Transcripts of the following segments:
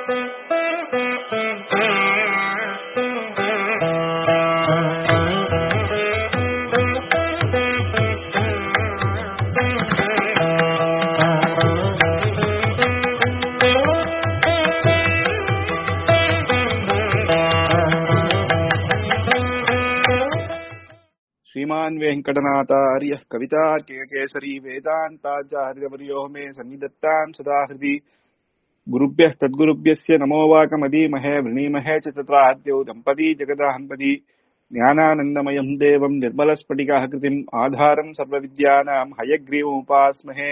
श्रीमान् वेङ्कटनाथार्यः कवितार्किककेसरी वेदान्ताचार्यवर्यो मे सन्निधत्ताम् सदा हृदि गुरुभ्यः तद्गुरुभ्यस्य नमो वाकमदीमहे वृणीमहे च तत्राद्यौ दम्पती जगदाहम्पदी ज्ञानानन्दमयम् देवम् निर्मलस्फटिकाकृतिम् आधारम् सर्वविद्यानाम् हयग्रीवमुपास्महे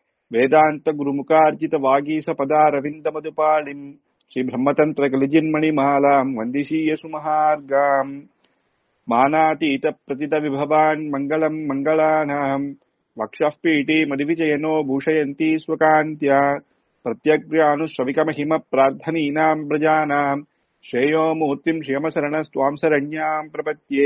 वेदान्तगुरुमुखार्जितवागीसपदारविन्दमधुपालिम् श्रीब्रह्मतन्त्रकलिजिन्मणिमालाम् वन्दिशीयसुमहार्गाम् मानातीतप्रतितविभवान् मङ्गलम् मङ्गलानाम् वक्षः पीठी मदिविजयनो भूषयन्ती स्वकान्त्या प्रत्यग्र्यानुश्रविकमहिम प्रार्थनीनाम् प्रजानाम् श्रेयो மூர்த்திம் ஸ்ரீமசரணஸ்துவாம் சரண்யாம் பிரபத்யே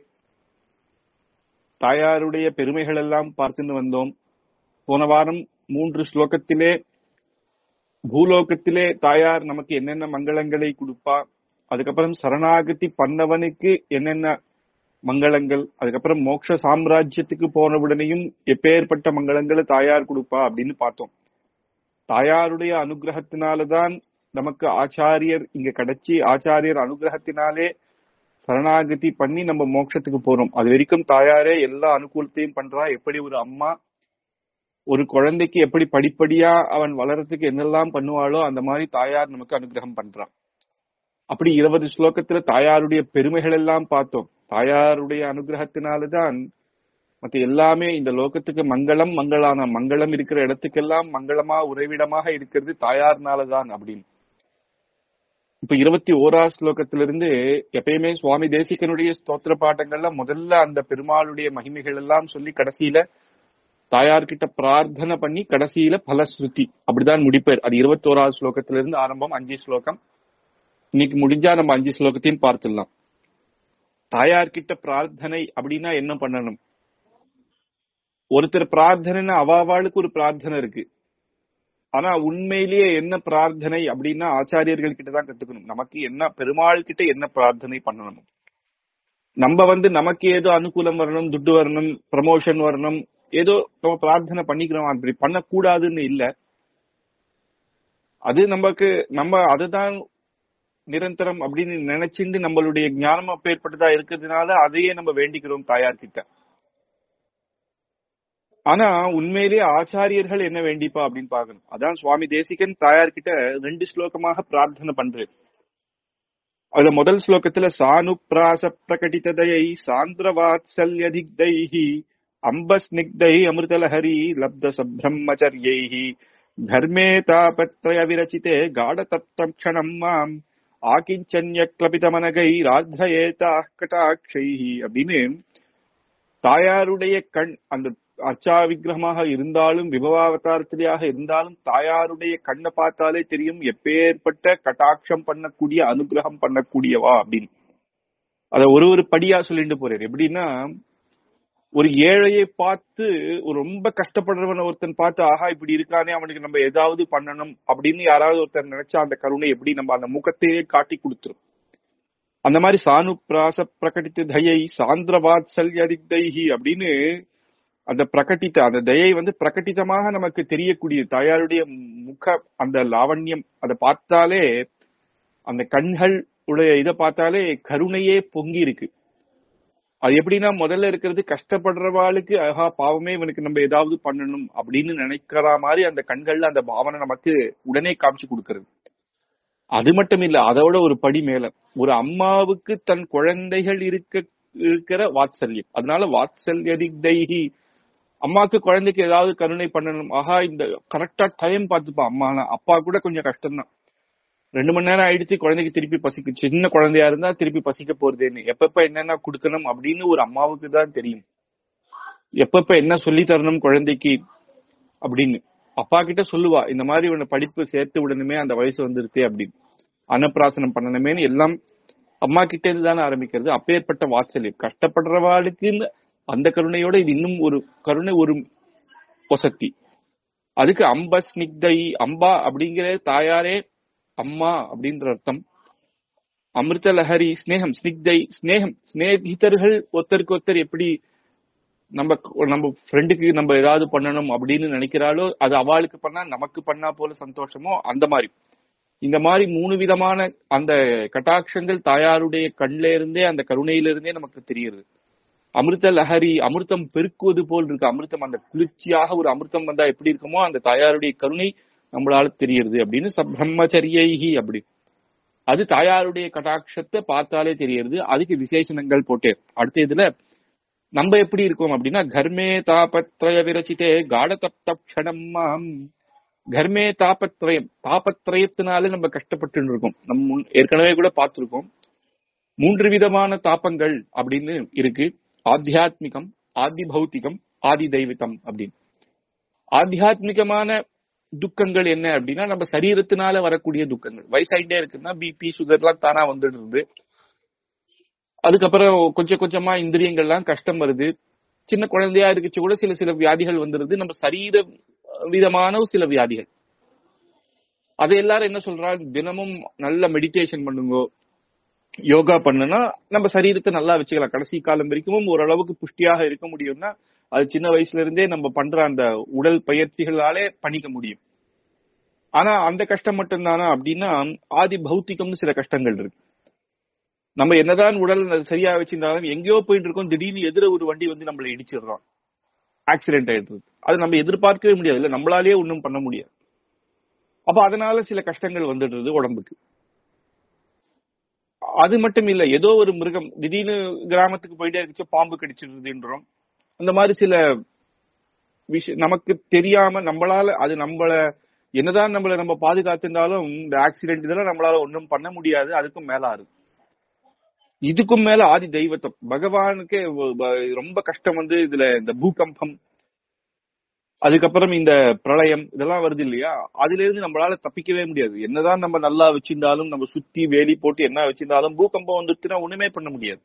தாயாருடைய பெருமைகள் எல்லாம் பார்த்துன்னு வந்தோம் போன வாரம் மூன்று ஸ்லோகத்திலே பூலோகத்திலே தாயார் நமக்கு என்னென்ன மங்களங்களை கொடுப்பா அதுக்கப்புறம் சரணாகதி பண்ணவனுக்கு என்னென்ன மங்களங்கள் அதுக்கப்புறம் மோட்ச சாம்ராஜ்யத்துக்கு போனவுடனேயும் எப்பேற்பட்ட மங்களங்களை தாயார் கொடுப்பா அப்படின்னு பார்த்தோம் தாயாருடைய அனுகிரகத்தினாலதான் நமக்கு ஆச்சாரியர் இங்க கிடைச்சி ஆச்சாரியர் அனுகிரகத்தினாலே சரணாகதி பண்ணி நம்ம மோட்சத்துக்கு போறோம் அது வரைக்கும் தாயாரே எல்லா அனுகூலத்தையும் பண்றா எப்படி ஒரு அம்மா ஒரு குழந்தைக்கு எப்படி படிப்படியா அவன் வளர்றதுக்கு என்னெல்லாம் பண்ணுவாளோ அந்த மாதிரி தாயார் நமக்கு அனுகிரகம் பண்றான் அப்படி இருபது ஸ்லோகத்துல தாயாருடைய பெருமைகள் எல்லாம் பார்த்தோம் தாயாருடைய அனுகிரகத்தினாலதான் மத்த எல்லாமே இந்த லோகத்துக்கு மங்களம் மங்களான மங்களம் இருக்கிற இடத்துக்கெல்லாம் மங்களமா உறைவிடமாக இருக்கிறது தாயார்னாலதான் அப்படின்னு இப்ப இருபத்தி ஓரா ஸ்லோகத்திலிருந்து எப்பயுமே சுவாமி தேசிகனுடைய ஸ்தோத்திர பாட்டங்கள்ல முதல்ல அந்த பெருமாளுடைய மகிமைகள் எல்லாம் சொல்லி கடைசியில தாயார்கிட்ட பிரார்த்தனை பண்ணி கடைசியில பலஸ்ருதி அப்படிதான் முடிப்பார் அது இருபத்தோராவது ஸ்லோகத்திலிருந்து ஆரம்பம் அஞ்சு ஸ்லோகம் இன்னைக்கு முடிஞ்சா நம்ம அஞ்சு ஸ்லோகத்தையும் பார்த்துடலாம் தாயார்கிட்ட பிரார்த்தனை அப்படின்னா என்ன பண்ணணும் ஒருத்தர் பிரார்த்தனைன்னா அவாவாளுக்கு ஒரு பிரார்த்தனை இருக்கு ஆனா உண்மையிலேயே என்ன பிரார்த்தனை அப்படின்னா ஆச்சாரியர்கள் கிட்ட தான் கத்துக்கணும் நமக்கு என்ன பெருமாள் கிட்ட என்ன பிரார்த்தனை பண்ணணும் நம்ம வந்து நமக்கு ஏதோ அனுகூலம் வரணும் துட்டு வரணும் ப்ரமோஷன் வரணும் ஏதோ நம்ம பிரார்த்தனை பண்ணிக்கிறோம் அப்படி பண்ணக்கூடாதுன்னு இல்ல அது நமக்கு நம்ம அதுதான் நிரந்தரம் அப்படின்னு நினைச்சுட்டு நம்மளுடைய ஞானம் அப்பேற்பட்டதா இருக்கிறதுனால அதையே நம்ம வேண்டிக்கிறோம் தாயார்கிட்ட ஆனா உண்மையிலேயே ஆச்சாரியர்கள் என்ன வேண்டிப்பா அப்படின்னு பாக்கணும் அதான் சுவாமி தேசிகன் தாயார்கிட்ட ரெண்டு ஸ்லோகமாக பிரார்த்தனை பண்றாரு அதுல முதல் ஸ்லோகத்துல சானு பிராச பிரகடிததையை சாந்திர வாத்சல்யதிக்தைஹி அம்பஸ்னிக்தை அமிர்தலஹரி லப்த சப்ரம்மச்சரியைஹி தர்மே தாபத்ரய விரச்சிதே காடதப்தம் க்ஷணம் மாம் ஆகிஞ்சன்ய கிளபிதமனகை ராத்ரேதா கட்டாட்சை அப்படின்னு தாயாருடைய கண் அந்த அர்ச்சா விக்கிரகமாக இருந்தாலும் விபவாவதாரத்திலேயாக இருந்தாலும் தாயாருடைய கண்ணை பார்த்தாலே தெரியும் எப்பேற்பட்ட கட்டாட்சம் பண்ணக்கூடிய அனுகிரகம் பண்ணக்கூடியவா அப்படின்னு அத ஒரு ஒரு படியா சொல்லிட்டு போறாரு எப்படின்னா ஒரு ஏழையை பார்த்து ஒரு ரொம்ப கஷ்டப்படுறவன ஒருத்தன் பார்த்து ஆஹா இப்படி இருக்கானே அவனுக்கு நம்ம ஏதாவது பண்ணணும் அப்படின்னு யாராவது ஒருத்தர் நினைச்சா அந்த கருணை எப்படி நம்ம அந்த முகத்தையே காட்டி கொடுத்துரும் அந்த மாதிரி சானு பிராச பிரகடித்த தயை சாந்திர வாத்சல்யதிக்தைஹி அப்படின்னு அந்த பிரகட்டித்த அந்த தயை வந்து பிரகட்டிதமாக நமக்கு தெரியக்கூடிய தாயாருடைய முக அந்த லாவண்யம் அதை பார்த்தாலே அந்த கண்கள் உடைய இதை பார்த்தாலே கருணையே பொங்கி இருக்கு அது எப்படின்னா முதல்ல இருக்கிறது கஷ்டப்படுறவாளுக்கு ஆஹா பாவமே இவனுக்கு நம்ம ஏதாவது பண்ணணும் அப்படின்னு நினைக்கிற மாதிரி அந்த கண்கள்ல அந்த பாவனை நமக்கு உடனே காமிச்சு கொடுக்கறது அது மட்டும் இல்ல அதோட ஒரு படி மேல ஒரு அம்மாவுக்கு தன் குழந்தைகள் இருக்க இருக்கிற வாத்சல்யம் அதனால வாத்சல்யதிக்தைஹி அம்மாக்கு குழந்தைக்கு ஏதாவது கருணை பண்ணணும் ஆஹா இந்த கரெக்டா டைம் பார்த்துப்பா அம்மா அப்பா கூட கொஞ்சம் கஷ்டம்தான் ரெண்டு மணி நேரம் ஆயிடுச்சு குழந்தைக்கு திருப்பி பசிக்கு சின்ன குழந்தையா இருந்தா திருப்பி பசிக்க போறதேன்னு எப்பப்ப என்னென்ன கொடுக்கணும் அப்படின்னு ஒரு அம்மாவுக்கு தான் தெரியும் எப்பப்ப என்ன சொல்லி தரணும் குழந்தைக்கு அப்படின்னு அப்பா கிட்ட சொல்லுவா இந்த மாதிரி உன்னை படிப்பு சேர்த்து விடணுமே அந்த வயசு வந்துருச்சு அப்படின்னு அன்னப்பிராசனம் பண்ணணுமேன்னு எல்லாம் அம்மா கிட்ட இருந்து தானே ஆரம்பிக்கிறது அப்பேற்பட்ட வாத்சல்யம் கஷ்டப்படுறவாளுக்கு அந்த கருணையோட இது இன்னும் ஒரு கருணை ஒரு பொசத்தி அதுக்கு அம்ப ஸ்னிக்தை அம்பா அப்படிங்கிற தாயாரே அம்மா அப்படின்ற அர்த்தம் அமிர்த லஹரி ஸ்னேகம் ஸ்னிக்தை ஸ்னேகம் ஸ்னேகிதர்கள் ஒருத்தருக்கு ஒருத்தர் எப்படி நம்ம நம்ம ஃப்ரெண்டுக்கு நம்ம ஏதாவது பண்ணணும் அப்படின்னு நினைக்கிறாளோ அது அவளுக்கு பண்ணா நமக்கு பண்ணா போல சந்தோஷமோ அந்த மாதிரி இந்த மாதிரி மூணு விதமான அந்த கட்டாட்சங்கள் தாயாருடைய கண்ல இருந்தே அந்த கருணையிலிருந்தே நமக்கு தெரியுது அமிர்த லஹரி அமிர்தம் பெருக்குவது போல் இருக்கு அமிர்தம் அந்த குளிர்ச்சியாக ஒரு அமிர்தம் வந்தா எப்படி இருக்குமோ அந்த தாயாருடைய கருணை நம்மளால தெரியுது அப்படின்னு பிரம்மச்சரியைகி அப்படி அது தாயாருடைய கட்டாட்சத்தை பார்த்தாலே தெரியுது அதுக்கு விசேஷணங்கள் போட்டு அடுத்த இதுல நம்ம எப்படி இருக்கோம் அப்படின்னா கர்மே தாபத்ரய விரச்சித்தே காட தப்தக்ஷணம் மாம் கர்மே தாபத்ரயம் தாபத்ரயத்தினால நம்ம கஷ்டப்பட்டு இருக்கோம் நம்ம முன்- ஏற்கனவே கூட பார்த்திருக்கோம் மூன்று விதமான தாபங்கள் அப்படின்னு இருக்கு ஆத்தியாத்மிகம் ஆதி பௌத்திகம் ஆதி தெய்வீகம் அப்படின்னு ஆத்தியாத்மிகமான துக்கங்கள் என்ன அப்படின்னா நம்ம சரீரத்தினால வரக்கூடிய துக்கங்கள் வயசாயிட்டே இருக்குன்னா பிபி சுகர்லாம் தானா வந்துடுறது அதுக்கப்புறம் கொஞ்சம் கொஞ்சமா இந்திரியங்கள்லாம் கஷ்டம் வருது சின்ன குழந்தையா இருக்குச்சு கூட சில சில வியாதிகள் வந்துருது நம்ம சரீர விதமான சில வியாதிகள் அதை எல்லாரும் என்ன சொல்றாங்க தினமும் நல்ல மெடிடேஷன் பண்ணுங்க யோகா பண்ணுனா நம்ம சரீரத்தை நல்லா வச்சுக்கலாம் கடைசி காலம் வரைக்கும் ஓரளவுக்கு புஷ்டியாக இருக்க முடியும்னா அது சின்ன வயசுல இருந்தே நம்ம பண்ற அந்த உடல் பயிற்சிகளாலே பண்ணிக்க முடியும் ஆனா அந்த கஷ்டம் மட்டும்தானா அப்படின்னா ஆதி பௌத்திகம்னு சில கஷ்டங்கள் இருக்கு நம்ம என்னதான் உடல் சரியா வச்சிருந்தாலும் எங்கேயோ போயிட்டு இருக்கோம் திடீர்னு எதிர ஒரு வண்டி வந்து நம்மளை இடிச்சிடுறோம் ஆக்சிடென்ட் ஆயிடுது அது நம்ம எதிர்பார்க்கவே முடியாது இல்ல நம்மளாலேயே ஒண்ணும் பண்ண முடியாது அப்ப அதனால சில கஷ்டங்கள் வந்துடுறது உடம்புக்கு அது மட்டும் இல்ல ஏதோ ஒரு மிருகம் திடீர்னு கிராமத்துக்கு போயிட்டே இருந்துச்சு பாம்பு கடிச்சிருதுன்றோம் அந்த மாதிரி சில விஷயம் நமக்கு தெரியாம நம்மளால அது நம்மள என்னதான் நம்மள நம்ம பாதுகாத்திருந்தாலும் இந்த ஆக்சிடென்ட் இதெல்லாம் நம்மளால ஒண்ணும் பண்ண முடியாது அதுக்கும் மேல ஆறுது இதுக்கும் மேல ஆதி தெய்வத்தம் பகவானுக்கே வ- வ- ரொம்ப கஷ்டம் வந்து இதுல இந்த பூகம்பம் அதுக்கப்புறம் இந்த பிரளயம் இதெல்லாம் வருது இல்லையா அதுல இருந்து நம்மளால தப்பிக்கவே முடியாது என்னதான் நம்ம நல்லா வச்சிருந்தாலும் நம்ம சுத்தி வேலி போட்டு என்ன வச்சிருந்தாலும் பூகம்பம் வந்துச்சுன்னா ஒண்ணுமே பண்ண முடியாது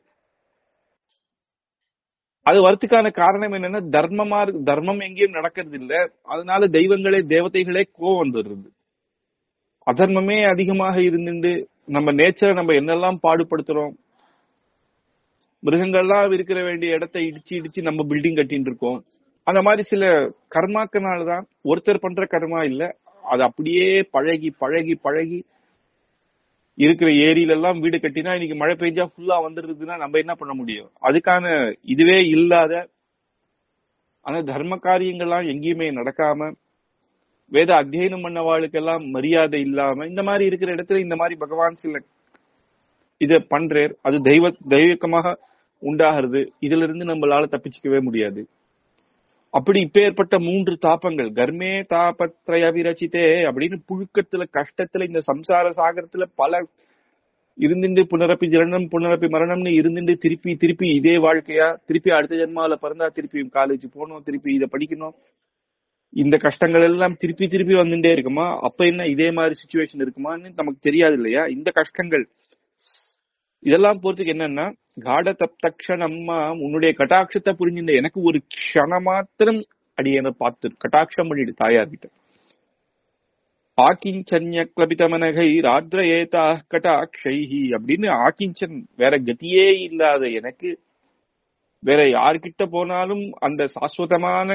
அது வரத்துக்கான காரணம் என்னன்னா தர்மமா இருக்கு தர்மம் எங்கேயும் நடக்கிறது இல்ல அதனால தெய்வங்களே தேவதைகளே கோவம் வந்துடுறது அதர்மமே அதிகமாக இருந்துட்டு நம்ம நேச்சரை நம்ம என்னெல்லாம் பாடுபடுத்துறோம் மிருகங்கள்லாம் இருக்கிற வேண்டிய இடத்தை இடிச்சு இடிச்சு நம்ம பில்டிங் கட்டிட்டு இருக்கோம் அந்த மாதிரி சில கர்மாக்கனாலதான் ஒருத்தர் பண்ற கர்மா இல்ல அது அப்படியே பழகி பழகி பழகி இருக்கிற ஏரியில எல்லாம் வீடு கட்டினா இன்னைக்கு மழை பெஞ்சா ஃபுல்லா வந்துருதுன்னா நம்ம என்ன பண்ண முடியும் அதுக்கான இதுவே இல்லாத ஆனா தர்ம காரியங்கள்லாம் எங்கேயுமே நடக்காம வேத அத்தியனம் பண்ணவாளுக்கெல்லாம் மரியாதை இல்லாம இந்த மாதிரி இருக்கிற இடத்துல இந்த மாதிரி பகவான் சில இத பண்றார் அது தெய்வ தெய்வீகமாக உண்டாகிறது இதுல இருந்து நம்மளால தப்பிச்சுக்கவே முடியாது அப்படி இப்பேற்பட்ட மூன்று தாபங்கள் கர்மே தாபத்ரய விரச்சித்தே அப்படின்னு புழுக்கத்துல கஷ்டத்துல இந்த சம்சார சாகரத்துல பல இருந்துட்டு புனரப்பி ஜனனம் புனரப்பி மரணம்னு இருந்துட்டு திருப்பி திருப்பி இதே வாழ்க்கையா திருப்பி அடுத்த ஜென்மால பிறந்தா திருப்பி காலேஜ் போகணும் திருப்பி இதை படிக்கணும் இந்த கஷ்டங்கள் எல்லாம் திருப்பி திருப்பி வந்துட்டே இருக்குமா அப்ப என்ன இதே மாதிரி சுச்சுவேஷன் இருக்குமான்னு நமக்கு தெரியாது இல்லையா இந்த கஷ்டங்கள் இதெல்லாம் போறதுக்கு என்னன்னா காட தப்தக்ஷணம்மா உன்னுடைய கட்டாட்சத்தை புரிஞ்சுட்ட எனக்கு ஒரு க்ஷண மாத்திரம் அடியனை பார்த்து கட்டாட்சம் பண்ணிடு தாயார்கிட்ட ஆக்கிஞ்சன்ய கிளபிதமனகை ராத்ரேதா கட்டாட்சைஹி அப்படின்னு ஆக்கிஞ்சன் வேற கதியே இல்லாத எனக்கு வேற யார்கிட்ட போனாலும் அந்த சாஸ்வதமான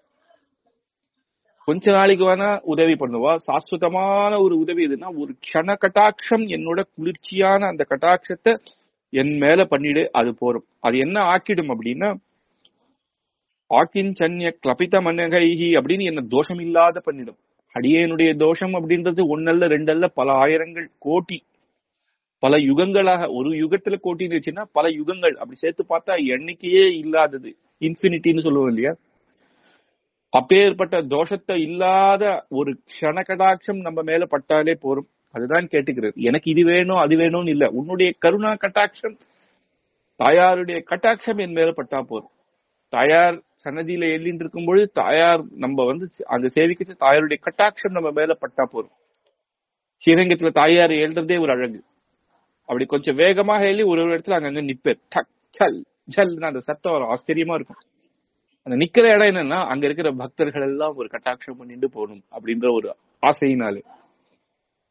கொஞ்ச நாளைக்கு வேணா உதவி பண்ணுவா சாஸ்வதமான ஒரு உதவி எதுன்னா ஒரு க்ஷண கட்டாட்சம் என்னோட குளிர்ச்சியான அந்த கட்டாட்சத்தை என் மேல பண்ணிடு அது போரும் அது என்ன ஆக்கிடும் அப்படின்னா ஆக்கிஞ்சன்ய கிளபித மன்னகைஹி அப்படின்னு என்ன தோஷம் இல்லாத பண்ணிடும் அடியேனுடைய தோஷம் அப்படின்றது ஒன்னல்ல ரெண்டல்ல பல ஆயிரங்கள் கோட்டி பல யுகங்களாக ஒரு யுகத்துல கோட்டின்னு இருந்துச்சுன்னா பல யுகங்கள் அப்படி சேர்த்து பார்த்தா எண்ணிக்கையே இல்லாதது இன்ஃபினிட்டின்னு சொல்லுவோம் இல்லையா அப்பேற்பட்ட தோஷத்தை இல்லாத ஒரு க்ஷண கடாட்சம் நம்ம மேல பட்டாலே போரும் அதுதான் கேட்டுக்கிறது எனக்கு இது வேணும் அது வேணும்னு இல்ல உன்னுடைய கருணா கட்டாட்சம் தாயாருடைய கட்டாட்சம் என் மேல பட்டா போதும் தாயார் சன்னதியில எழுதிட்டு இருக்கும் பொழுது தாயார் நம்ம வந்து அந்த சேவிக்கிட்டு தாயாருடைய கட்டாட்சம் நம்ம மேல பட்டா போதும் ஸ்ரீரங்கத்துல தாயார் எழுதுறதே ஒரு அழகு அப்படி கொஞ்சம் வேகமாக எழுதி ஒரு ஒரு இடத்துல அங்கங்க நிப்பேர் டக் சல் ஜல்னு அந்த சத்தம் வரும் ஆச்சரியமா இருக்கும் அந்த நிக்கிற இடம் என்னன்னா அங்க இருக்கிற பக்தர்கள் எல்லாம் ஒரு கட்டாட்சம் பண்ணிட்டு போகணும் அப்படின்ற ஒரு ஆசையினாலே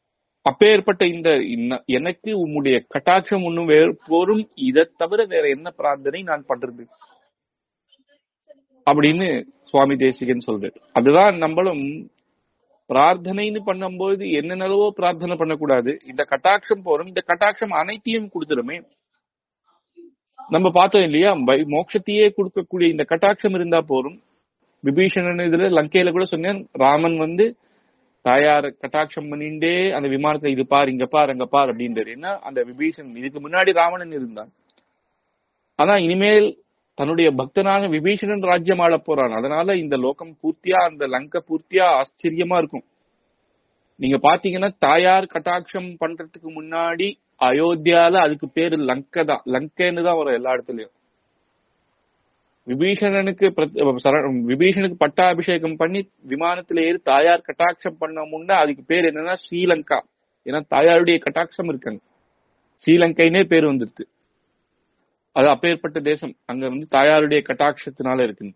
அப்பேற்பட்ட இந்த இன்ன- எனக்கு உம்முடைய கட்டாட்சம் ஒண்ணும் வேறு போரும் இதை தவிர வேற என்ன பிரார்த்தனை நான் பண்றது அப்படின்னு சுவாமி தேசிகன் சொல்றாரு அதுதான் நம்மளும் பிரார்த்தனைன்னு பண்ணும்போது என்னென்னவோ பிரார்த்தனை பண்ணக்கூடாது இந்த கட்டாட்சம் போறோம் இந்த கட்டாட்சம் அனைத்தையும் கொடுத்துருமே நம்ம பார்த்தோம் இல்லையா வை- மோட்சத்தையே கொடுக்கக்கூடிய இந்த கட்டாட்சம் இருந்தா போரும் விபீஷணன் இதுல லங்கையில கூட சொன்னேன் ராமன் வந்து தாயார கட்டாட்சம் பண்ணிண்டே அந்த விமானத்தை இது பார் இங்க பார் அங்க பார் அப்படின்றாரு ஏன்னா அந்த விபீஷணன் இதுக்கு முன்னாடி ராவணன் இருந்தான் ஆனா இனிமேல் தன்னுடைய பக்தனாக விபீஷணன் ராஜ்யம் ஆள போறான் அதனால இந்த லோகம் பூர்த்தியா அந்த லங்கை பூர்த்தியா ஆச்சரியமா இருக்கும் நீங்க பாத்தீங்கன்னா தாயார் கட்டாட்சம் பண்றதுக்கு முன்னாடி அயோத்தியால அதுக்கு பேரு லங்கை தான் லங்கைன்னு தான் வரும் எல்லா இடத்துலயும் விபீஷணனுக்கு பிரத்- சர- விபீஷணுக்கு பட்டாபிஷேகம் பண்ணி விமானத்துல ஏறி தாயார் கட்டாட்சம் பண்ண முன்னா அதுக்கு பேர் என்னன்னா ஸ்ரீலங்கா ஏன்னா தாயாருடைய கட்டாட்சம் இருக்காங்க ஸ்ரீலங்கைனே பேர் வந்துருது அது அப்பேற்பட்ட தேசம் அங்க வந்து தாயாருடைய கட்டாட்சத்தினால இருக்கு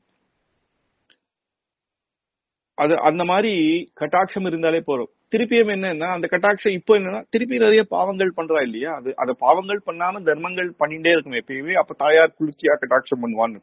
அது அந்த மாதிரி கட்டாட்சம் இருந்தாலே போறோம் திருப்பியும் என்னன்னா அந்த கட்டாட்சம் இப்போ என்னன்னா திருப்பி நிறைய பாவங்கள் பண்றா இல்லையா அது அந்த பாவங்கள் பண்ணாம தர்மங்கள் பண்ணிட்டே இருக்கணும் எப்பயுமே அப்ப தாயார் குளிர்ச்சியா கட்டாட்சம் பண்ணுவான்னு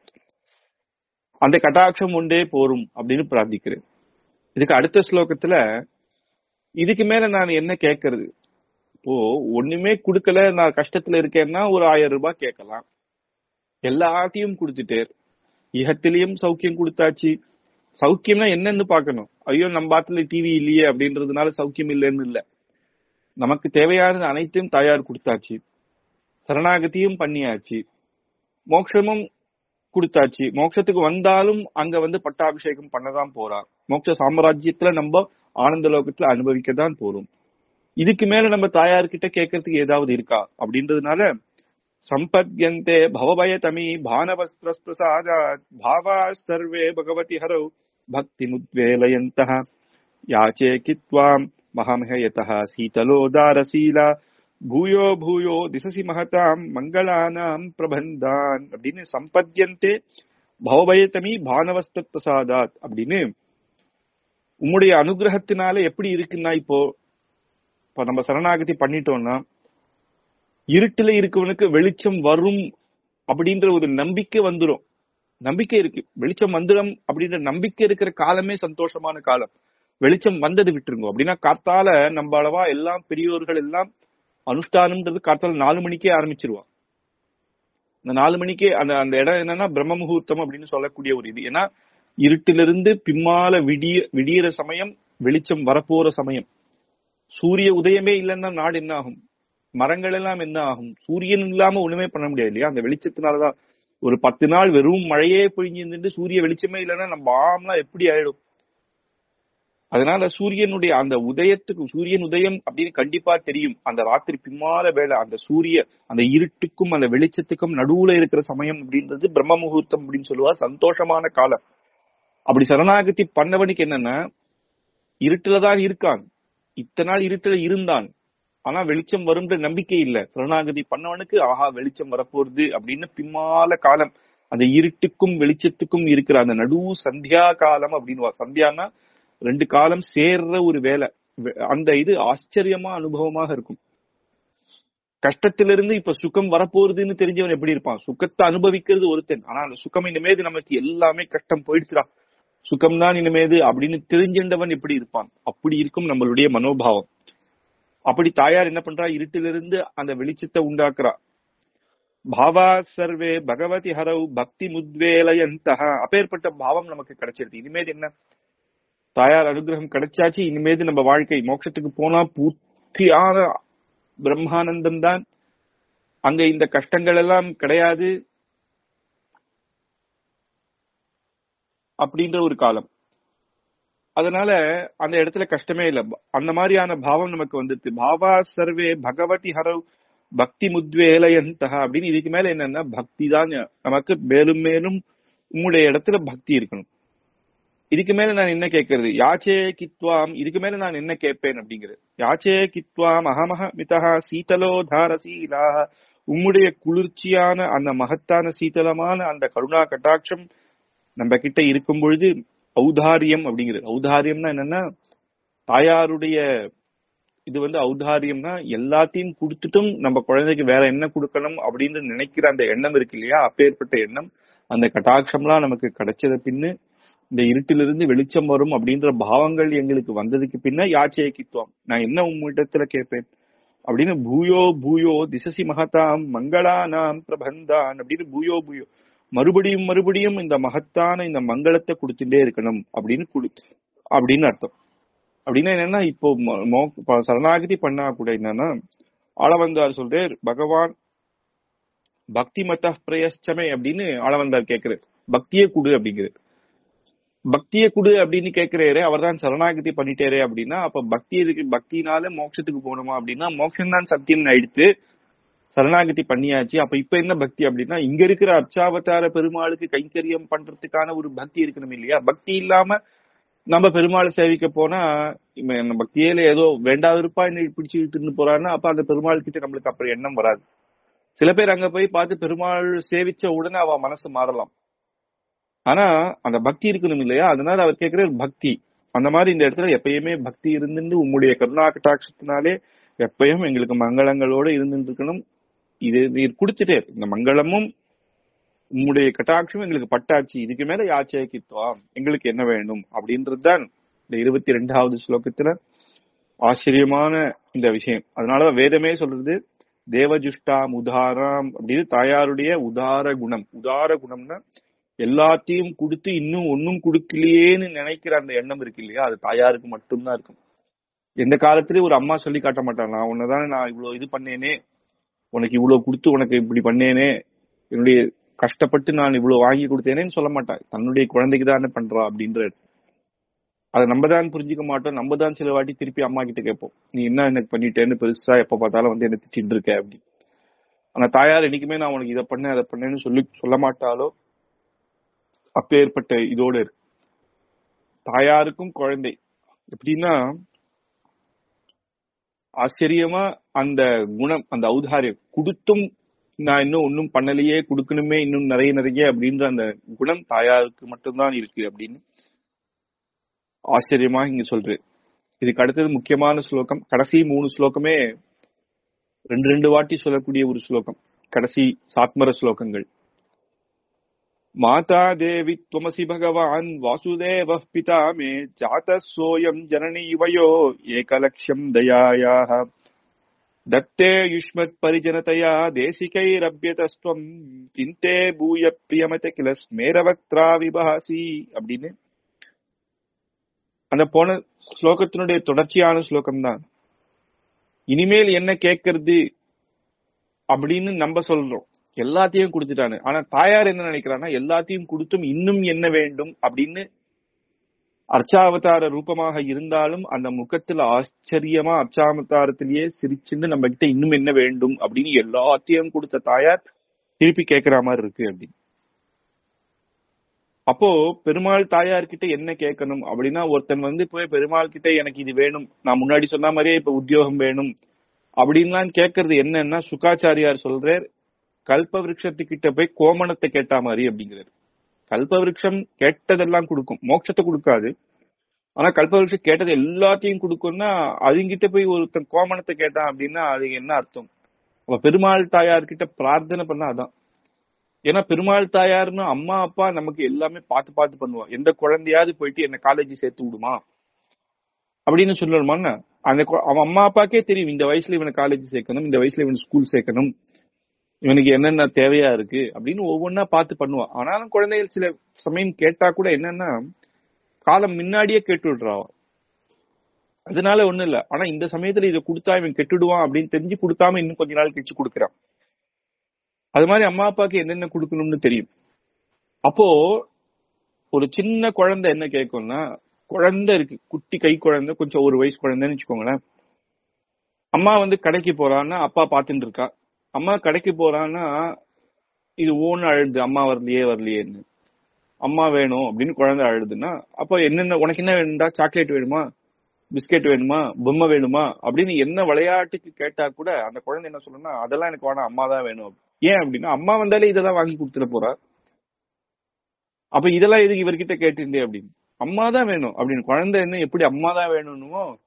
அந்த கட்டாட்சம் ஒன்றே போரும் அப்படின்னு பிரார்த்திக்கிறேன் இதுக்கு அடுத்த ஸ்லோகத்துல இதுக்கு மேல நான் என்ன கேட்கறது இப்போ ஒண்ணுமே கொடுக்கல நான் கஷ்டத்துல இருக்கேன்னா ஒரு ஆயிரம் ரூபாய் கேட்கலாம் எல்லாத்தையும் கொடுத்துட்டே இகத்திலையும் சௌக்கியம் கொடுத்தாச்சு சௌக்கியம்னா என்னன்னு பார்க்கணும் ஐயோ நம்ம பாத்துல டிவி இல்லையே அப்படின்றதுனால சௌக்கியம் இல்லைன்னு இல்ல நமக்கு தேவையானது அனைத்தையும் தயார் கொடுத்தாச்சு சரணாகதியும் பண்ணியாச்சு மோட்சமும் கொடுத்தாச்சு மோட்சத்துக்கு வந்தாலும் அங்க வந்து பட்டாபிஷேகம் பண்ணதான் போறா மோட்ச சாம்ராஜ்யத்துல நம்ம ஆனந்த லோகத்துல அனுபவிக்க தான் போறோம் இதுக்கு மேல நம்ம தாயார்கிட்ட கேட்கறதுக்கு ஏதாவது இருக்கா அப்படின்றதுனால சம்பத்யந்தே பவபயதமி பானவஸ்திரஸ்பிரசாதாத் பாவா சர்வே பகவதி ஹரௌ பக்தி முத்வேலயந்த யாச்சே கித்வாம் மகாமஹயதः சீதலோதாரசீலா பூயோ பூயோ திசசி மகதாம் மங்களானாம் பிரபந்தான் அப்படின்னு சம்பத்யந்தே பவபயதமி பானவஸ்த பிரசாதாத் அப்படின்னு உம்முடைய அனுகிரகத்தினால எப்படி இருக்குன்னா இப்போ இப்ப நம்ம சரணாகதி பண்ணிட்டோம்னா இருட்டுல இருக்கவனுக்கு வெளிச்சம் வரும் அப்படின்ற ஒரு நம்பிக்கை வந்துரும் நம்பிக்கை இருக்கு வெளிச்சம் வந்துடும் அப்படின்ற நம்பிக்கை இருக்கிற காலமே சந்தோஷமான காலம் வெளிச்சம் வந்தது விட்டுருங்க அப்படின்னா காத்தால நம்ம அளவா எல்லாம் பெரியோர்கள் எல்லாம் அனுஷ்டானம்ன்றது காத்தால நாலு மணிக்கே ஆரம்பிச்சிருவா இந்த நாலு மணிக்கே அந்த அந்த இடம் என்னன்னா பிரம்ம முகூர்த்தம் அப்படின்னு சொல்லக்கூடிய ஒரு இது ஏன்னா இருட்டிலிருந்து பின்னால விடிய விடியற சமயம் வெளிச்சம் வரப்போற சமயம் சூரிய உதயமே இல்லைன்னா நாடு என்ன ஆகும் மரங்கள் எல்லாம் என்ன ஆகும் சூரியன் இல்லாம ஒண்ணுமே பண்ண முடியாது இல்லையா அந்த வெளிச்சத்தினாலதான் ஒரு பத்து நாள் வெறும் மழையே பொழிஞ்சு இருந்துட்டு சூரிய வெளிச்சமே இல்லைன்னா நம்ம ஆம்லாம் எப்படி ஆயிடும் அதனால சூரியனுடைய அந்த உதயத்துக்கு சூரியன் உதயம் அப்படின்னு கண்டிப்பா தெரியும் அந்த ராத்திரி பின்னால வேலை அந்த சூரிய அந்த இருட்டுக்கும் அந்த வெளிச்சத்துக்கும் நடுவுல இருக்கிற சமயம் அப்படின்றது பிரம்ம முகூர்த்தம் அப்படின்னு சொல்லுவா சந்தோஷமான காலம் அப்படி சரணாகதி பண்ணவனுக்கு என்னன்னா இருட்டுலதான் இருக்கான் இத்தனை நாள் இருட்டுல இருந்தான் ஆனா வெளிச்சம் வரும்ன்ற நம்பிக்கை இல்ல சரணாகதி பண்ணவனுக்கு ஆஹா வெளிச்சம் வரப்போறது அப்படின்னு பின்னால காலம் அந்த இருட்டுக்கும் வெளிச்சத்துக்கும் இருக்கிற அந்த நடு சந்தியா காலம் அப்படின்னு சந்தியானா ரெண்டு காலம் சேர்ற ஒரு வேலை வெ- அந்த இது ஆச்சரியமா அனுபவமாக இருக்கும் கஷ்டத்திலிருந்து இப்ப சுகம் வரப்போறதுன்னு தெரிஞ்சவன் எப்படி இருப்பான் சுகத்தை அனுபவிக்கிறது ஒருத்தன் ஆனா அந்த சுகம் இனிமேது நமக்கு எல்லாமே கஷ்டம் போயிடுச்சுடா சுகம் தான் இனிமேது அப்படின்னு தெரிஞ்சின்றவன் எப்படி இருப்பான் அப்படி இருக்கும் நம்மளுடைய மனோபாவம் அப்படி தாயார் என்ன பண்றா இருட்டிலிருந்து அந்த வெளிச்சத்தை உண்டாக்குறா பாவா சர்வே பகவதி ஹரவு பக்தி முத்வேலயந்தக அப்பேற்பட்ட பாவம் நமக்கு கிடைச்சிருது இனிமேது என்ன தாயார் அனுகிரகம் கிடைச்சாச்சு இனிமேது நம்ம வாழ்க்கை மோட்சத்துக்கு போனா பூர்த்தியான பிரம்மானந்தம் தான் அங்க இந்த கஷ்டங்கள் எல்லாம் கிடையாது அப்படின்ற ஒரு காலம் அதனால அந்த இடத்துல கஷ்டமே இல்ல அந்த மாதிரியான பாவம் நமக்கு வந்துருது பாவா சர்வே பகவதி ஹரவ் பக்தி முத்வேலயந்தக அப்படின்னு இதுக்கு மேல என்னன்னா பக்தி தான் நமக்கு மேலும் மேலும் உங்களுடைய இடத்துல பக்தி இருக்கணும் இதுக்கு மேல நான் என்ன கேட்கறது யாச்சே கித்வாம் இதுக்கு மேல நான் என்ன கேட்பேன் அப்படிங்கிறது யாச்சே கித்வாம் அகமக மிதா சீதலோ தாரசீலா உம்முடைய குளிர்ச்சியான அந்த மகத்தான சீதளமான அந்த கருணா கட்டாட்சம் நம்ம கிட்ட இருக்கும் பொழுது ஔதாரியம் அப்படிங்கிறது ஔதாரியம்னா என்னன்னா தாயாருடைய இது வந்து ஔதாரியம்னா எல்லாத்தையும் கொடுத்துட்டும் நம்ம குழந்தைக்கு வேற என்ன கொடுக்கணும் அப்படின்னு நினைக்கிற அந்த எண்ணம் இருக்கு இல்லையா அப்பேற்பட்ட எண்ணம் அந்த கட்டாட்சம்லாம் நமக்கு கிடைச்சத பின்னு இந்த இருட்டிலிருந்து வெளிச்சம் வரும் அப்படின்ற பாவங்கள் எங்களுக்கு வந்ததுக்கு பின்ன யாச்சேகித்துவம் நான் என்ன உம்மிடத்துல கேட்பேன் அப்படின்னு பூயோ பூயோ திசசி மகதாம் மங்களானாம் பிரபந்தான் அப்படின்னு பூயோ பூயோ மறுபடியும் மறுபடியும் இந்த மகத்தான இந்த மங்களத்தை கொடுத்துட்டே இருக்கணும் அப்படின்னு குடு அப்படின்னு அர்த்தம் அப்படின்னா என்னன்னா இப்போ மோ- மோ- இப்ப சரணாகதி பண்ணா கூட என்னன்னா ஆளவந்தார் சொல்றார் பகவான் பக்தி மத பிரயச்சமே அப்படின்னு ஆளவந்தார் கேக்குறாரு பக்தியே குடு அப்படிங்கிறது பக்தியை குடு அப்படின்னு கேக்குறாரு அவர் தான் சரணாகதி பண்ணிட்டாரே அப்படின்னா அப்ப பக்தி எதுக்கு பக்தினால மோட்சத்துக்கு போகணுமா அப்படின்னா மோட்சம் தான் சத்தியம் எடுத்து சரணாகதி பண்ணியாச்சு அப்ப இப்ப என்ன பக்தி அப்படின்னா இங்க இருக்கிற அர்ச்சாவதார பெருமாளுக்கு கைங்கரியம் பண்றதுக்கான ஒரு பக்தி இருக்கணும் இல்லையா பக்தி இல்லாம நம்ம பெருமாளை சேவிக்க போனா இவன் நம்ம பக்தியில ஏதோ வேண்டாத இருப்பா என்ன பிடிச்சு இழுத்துன்னு போறான்னா அப்ப அந்த பெருமாள் கிட்ட நம்மளுக்கு அப்படி எண்ணம் வராது சில பேர் அங்க போய் பார்த்து பெருமாள் சேவிச்ச உடனே அவ மனசு மாறலாம் ஆனா அந்த பக்தி இருக்கணும் இல்லையா அதனால அவர் கேட்கிற பக்தி அந்த மாதிரி இந்த இடத்துல எப்பயுமே பக்தி இருந்துட்டு உம்முடைய கருணா கட்டாட்சத்தினாலே எப்பயும் எங்களுக்கு மங்களங்களோட இருந்துட்டு இருக்கணும் இது நீர் கொடுத்துட்டே இரு. இந்த மங்களமும் உம்முடைய கட்டாட்சம் எங்களுக்கு பட்டாச்சு இதுக்கு மேல யாச்சேகித்துவம் எங்களுக்கு என்ன வேணும் அப்படின்றதுதான் இந்த இருபத்தி ரெண்டாவது ஸ்லோகத்துல ஆச்சரியமான இந்த விஷயம் அதனாலதான் வேதமே சொல்றது தேவஜுஷ்டாம் உதாராம் அப்படின்னு தாயாருடைய உதார குணம் உதார குணம்னா எல்லாத்தையும் கொடுத்து இன்னும் ஒன்னும் கொடுக்கலையேன்னு நினைக்கிற அந்த எண்ணம் இருக்கு இல்லையா அது தாயாருக்கு மட்டும்தான் இருக்கும் எந்த காலத்திலயும் ஒரு அம்மா சொல்லி காட்ட மாட்டாங்க நான் உன்னதானே நான் இவ்வளவு இது பண்ணேனே உனக்கு இவ்வளவு கொடுத்து உனக்கு இப்படி பண்ணேனே என்னுடைய கஷ்டப்பட்டு நான் இவ்வளவு வாங்கி கொடுத்தேனேன்னு சொல்ல மாட்டாள் தன்னுடைய குழந்தைக்கு தானே பண்றா அப்படின்ற அதை நம்ம தான் புரிஞ்சுக்க மாட்டோம் நம்ம தான் சில வாட்டி திருப்பி அம்மா கிட்ட கேட்போம் நீ என்ன எனக்கு பண்ணிட்டேன்னு பெருசா எப்ப பார்த்தாலும் வந்து என்ன திட்டின்னு இருக்க அப்படி ஆனா தாயார் என்னைக்குமே நான் உனக்கு இதை பண்ணேன் அதை பண்ணேன்னு சொல்லி சொல்ல மாட்டாலோ அப்பேற்பட்ட இதோட இருக்கு தாயாருக்கும் குழந்தை எப்படின்னா ஆச்சரியமா அந்த குணம் அந்த ஔதாரியம் கொடுத்தும் நான் இன்னும் ஒன்னும் பண்ணலையே கொடுக்கணுமே இன்னும் நிறைய நிறைய அப்படின்ற அந்த குணம் தாயாருக்கு மட்டும்தான் இருக்கு அப்படின்னு ஆச்சரியமா இங்க சொல்றேன் இதுக்கு அடுத்தது முக்கியமான ஸ்லோகம் கடைசி மூணு ஸ்லோகமே ரெண்டு ரெண்டு வாட்டி சொல்லக்கூடிய ஒரு ஸ்லோகம் கடைசி சாத்மர ஸ்லோகங்கள் மாதா தேவி त्वमसि भगवान् वासुदेवः पिता मे जातः सोऽयम् जननी वयो एकलक्ष्यम् दयायाः दत्ते युष्मत्परिजनतया தேசிகைரபியதஸ்துவம் கிந்தே பூய பிரியமத கில ஸ்மேரவக்த்ரா விபாசி அப்படின்னு அந்த போன ஸ்லோகத்தினுடைய தொடர்ச்சியான ஸ்லோகம் தான் இனிமேல் என்ன கேட்கறது அப்படின்னு நம்ம சொல்றோம் எல்லாத்தையும் கொடுத்துட்டானு ஆனா தாயார் என்ன நினைக்கிறான்னா எல்லாத்தையும் கொடுத்தும் இன்னும் என்ன வேண்டும் அப்படின்னு அர்ச்சாவதார ரூபமாக இருந்தாலும் அந்த முகத்துல ஆச்சரியமா அர்ச்சாவதாரத்திலேயே சிரிச்சுன்னு நம்ம கிட்ட இன்னும் என்ன வேண்டும் அப்படின்னு எல்லாத்தையும் கொடுத்த தாயார் திருப்பி கேட்கிற மாதிரி இருக்கு அப்படின்னு அப்போ பெருமாள் தாயார் கிட்ட என்ன கேட்கணும் அப்படின்னா ஒருத்தன் வந்து போய் பெருமாள் கிட்ட எனக்கு இது வேணும் நான் முன்னாடி சொன்ன மாதிரியே இப்ப உத்தியோகம் வேணும் அப்படின்லாம் கேட்கறது என்னன்னா சுகாச்சாரியார் சொல்றார் கல்ப விருட்சத்துக்கிட்ட போய் கோமணத்தை கேட்டா மாதிரி அப்படிங்கிறாரு கல்ப விருட்சம் கேட்டதெல்லாம் கொடுக்கும் மோட்சத்தை கொடுக்காது ஆனா கல்ப விருட்சம் கேட்டது எல்லாத்தையும் கொடுக்கும்னா அதுங்கிட்ட போய் ஒருத்தன் கோமணத்தை கேட்டான் அப்படின்னா அது என்ன அர்த்தம் அப்ப பெருமாள் தாயார் கிட்ட பிரார்த்தனை பண்ணா அதான் ஏன்னா பெருமாள் தாயார்னு அம்மா அப்பா நமக்கு எல்லாமே பார்த்து பார்த்து பண்ணுவா எந்த குழந்தையாவது போயிட்டு என்ன காலேஜ் சேர்த்து விடுமா அப்படின்னு சொல்லணுமான்னு அந்த கு- அவன் அம்மா அப்பாக்கே தெரியும் இந்த வயசுல இவனை காலேஜ் சேர்க்கணும் இந்த வயசுல இவனை ஸ்கூல் சேர்க்கணும் இவனுக்கு என்னென்ன தேவையா இருக்கு அப்படின்னு ஒவ்வொன்னா பார்த்து பண்ணுவான் ஆனாலும் குழந்தைகள் சில சமயம் கேட்டா கூட என்னன்னா காலம் முன்னாடியே கேட்டு விடுறா அவ. அதனால ஒண்ணும் இல்ல ஆனா இந்த சமயத்துல இதை கொடுத்தா இவன் கெட்டுடுவான் அப்படின்னு தெரிஞ்சு கொடுக்காம இன்னும் கொஞ்ச நாள் கழிச்சு கொடுக்குறான் அது மாதிரி அம்மா அப்பாவுக்கு என்னென்ன கொடுக்கணும்னு தெரியும் அப்போ ஒரு சின்ன குழந்தை என்ன கேட்கும்னா குழந்தை இருக்கு குட்டி கை குழந்தை கொஞ்சம் ஒரு வயசு குழந்தைன்னு வச்சுக்கோங்களேன் அம்மா வந்து கடைக்கு போறான்னா அப்பா பார்த்துட்டு இருக்கா அம்மா கடைக்கு போறான்னா இது ஓன்னு அழுது அம்மா வரலையே வரலையேன்னு அம்மா வேணும் அப்படின்னு குழந்தை அழுதுன்னா அப்போ என்னென்ன உனக்கு என்ன வேணும்டா சாக்லேட் வேணுமா பிஸ்கெட் வேணுமா பொம்மை வேணுமா அப்படின்னு என்ன விளையாட்டுக்கு கேட்டா கூட அந்த குழந்தை என்ன சொல்லணும்னா அதெல்லாம் எனக்கு வேணாம் அம்மா தான் வேணும் ஏன் அப்படின்னா அம்மா வந்தாலே இதெல்லாம் வாங்கி கொடுத்துட போறா அப்ப இதெல்லாம் எதுக்கு இவர்கிட்ட கேட்டுட்டே அப்படின்னு அம்மா தான் வேணும் அப்படின்னு குழந்தை என்ன எப்படி அம்மா தான் வேணும்னுமோ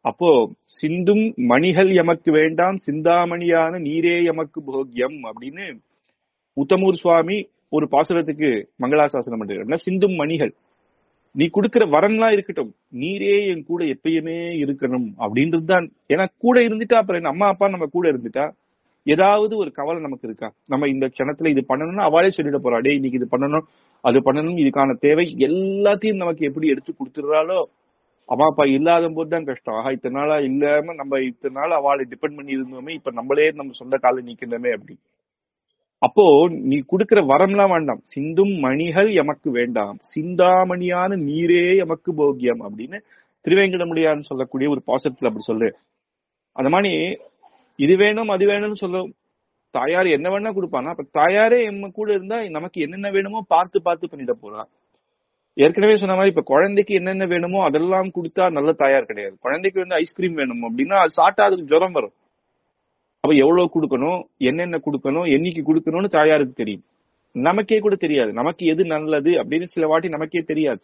அப்போ சிந்தும் மணிகள் எமக்கு வேண்டாம் சிந்தாமணியான நீரே எமக்கு போக்கியம் அப்படின்னு உத்தமூர் சுவாமி ஒரு பாசுரத்துக்கு மங்களாசாசனம் பண்றாரு சிந்தும் மணிகள் நீ கொடுக்கிற வரன்லாம் இருக்கட்டும் நீரே என் கூட எப்பயுமே இருக்கணும் அப்படின்றது தான் ஏன்னா கூட இருந்துட்டா அப்புறம் என்ன அம்மா அப்பா நம்ம கூட இருந்துட்டா ஏதாவது ஒரு கவலை நமக்கு இருக்கா நம்ம இந்த க்ஷணத்துல இது பண்ணணும்னா அவளே சொல்லிட போறா டே இன்னைக்கு இது பண்ணணும் அது பண்ணணும் இதுக்கான தேவை எல்லாத்தையும் நமக்கு எப்படி எடுத்து கொடுத்துடுறாளோ அம்மா அப்பா இல்லாத போது தான் கஷ்டம் ஆஹா இத்தனை நாளா இல்லாம நம்ம இத்தனை நாள் அவளை டிபெண்ட் பண்ணி இருந்தோமே இப்ப நம்மளே நம்ம சொந்த கால நிக்கணுமே அப்படி அப்போ நீ கொடுக்கிற வரம்லாம் வேண்டாம் சிந்தும் மணிகள் எமக்கு வேண்டாம் சிந்தாமணியான நீரே எமக்கு போக்கியம் அப்படின்னு திருவேங்கடமுடியான்னு சொல்லக்கூடிய ஒரு பாசத்துல அப்படி சொல்லு அந்த மாதிரி இது வேணும் அது வேணும்னு சொல்ல தாயார் என்ன வேணா கொடுப்பானா அப்ப தாயாரே எம்ம கூட இருந்தா நமக்கு என்னென்ன வேணுமோ பார்த்து பார்த்து பண்ணிட போறா ஏற்கனவே சொன்ன மாதிரி இப்ப குழந்தைக்கு என்னென்ன வேணுமோ அதெல்லாம் கொடுத்தா நல்ல தாயார் கிடையாது குழந்தைக்கு வந்து ஐஸ்கிரீம் வேணும் அப்படின்னா அது சாப்பிட்டா அதுக்கு ஜுரம் வரும் அப்ப எவ்வளவு கொடுக்கணும் என்னென்ன கொடுக்கணும் என்னைக்கு கொடுக்கணும்னு தாயாருக்கு தெரியும் நமக்கே கூட தெரியாது நமக்கு எது நல்லது அப்படின்னு சில வாட்டி நமக்கே தெரியாது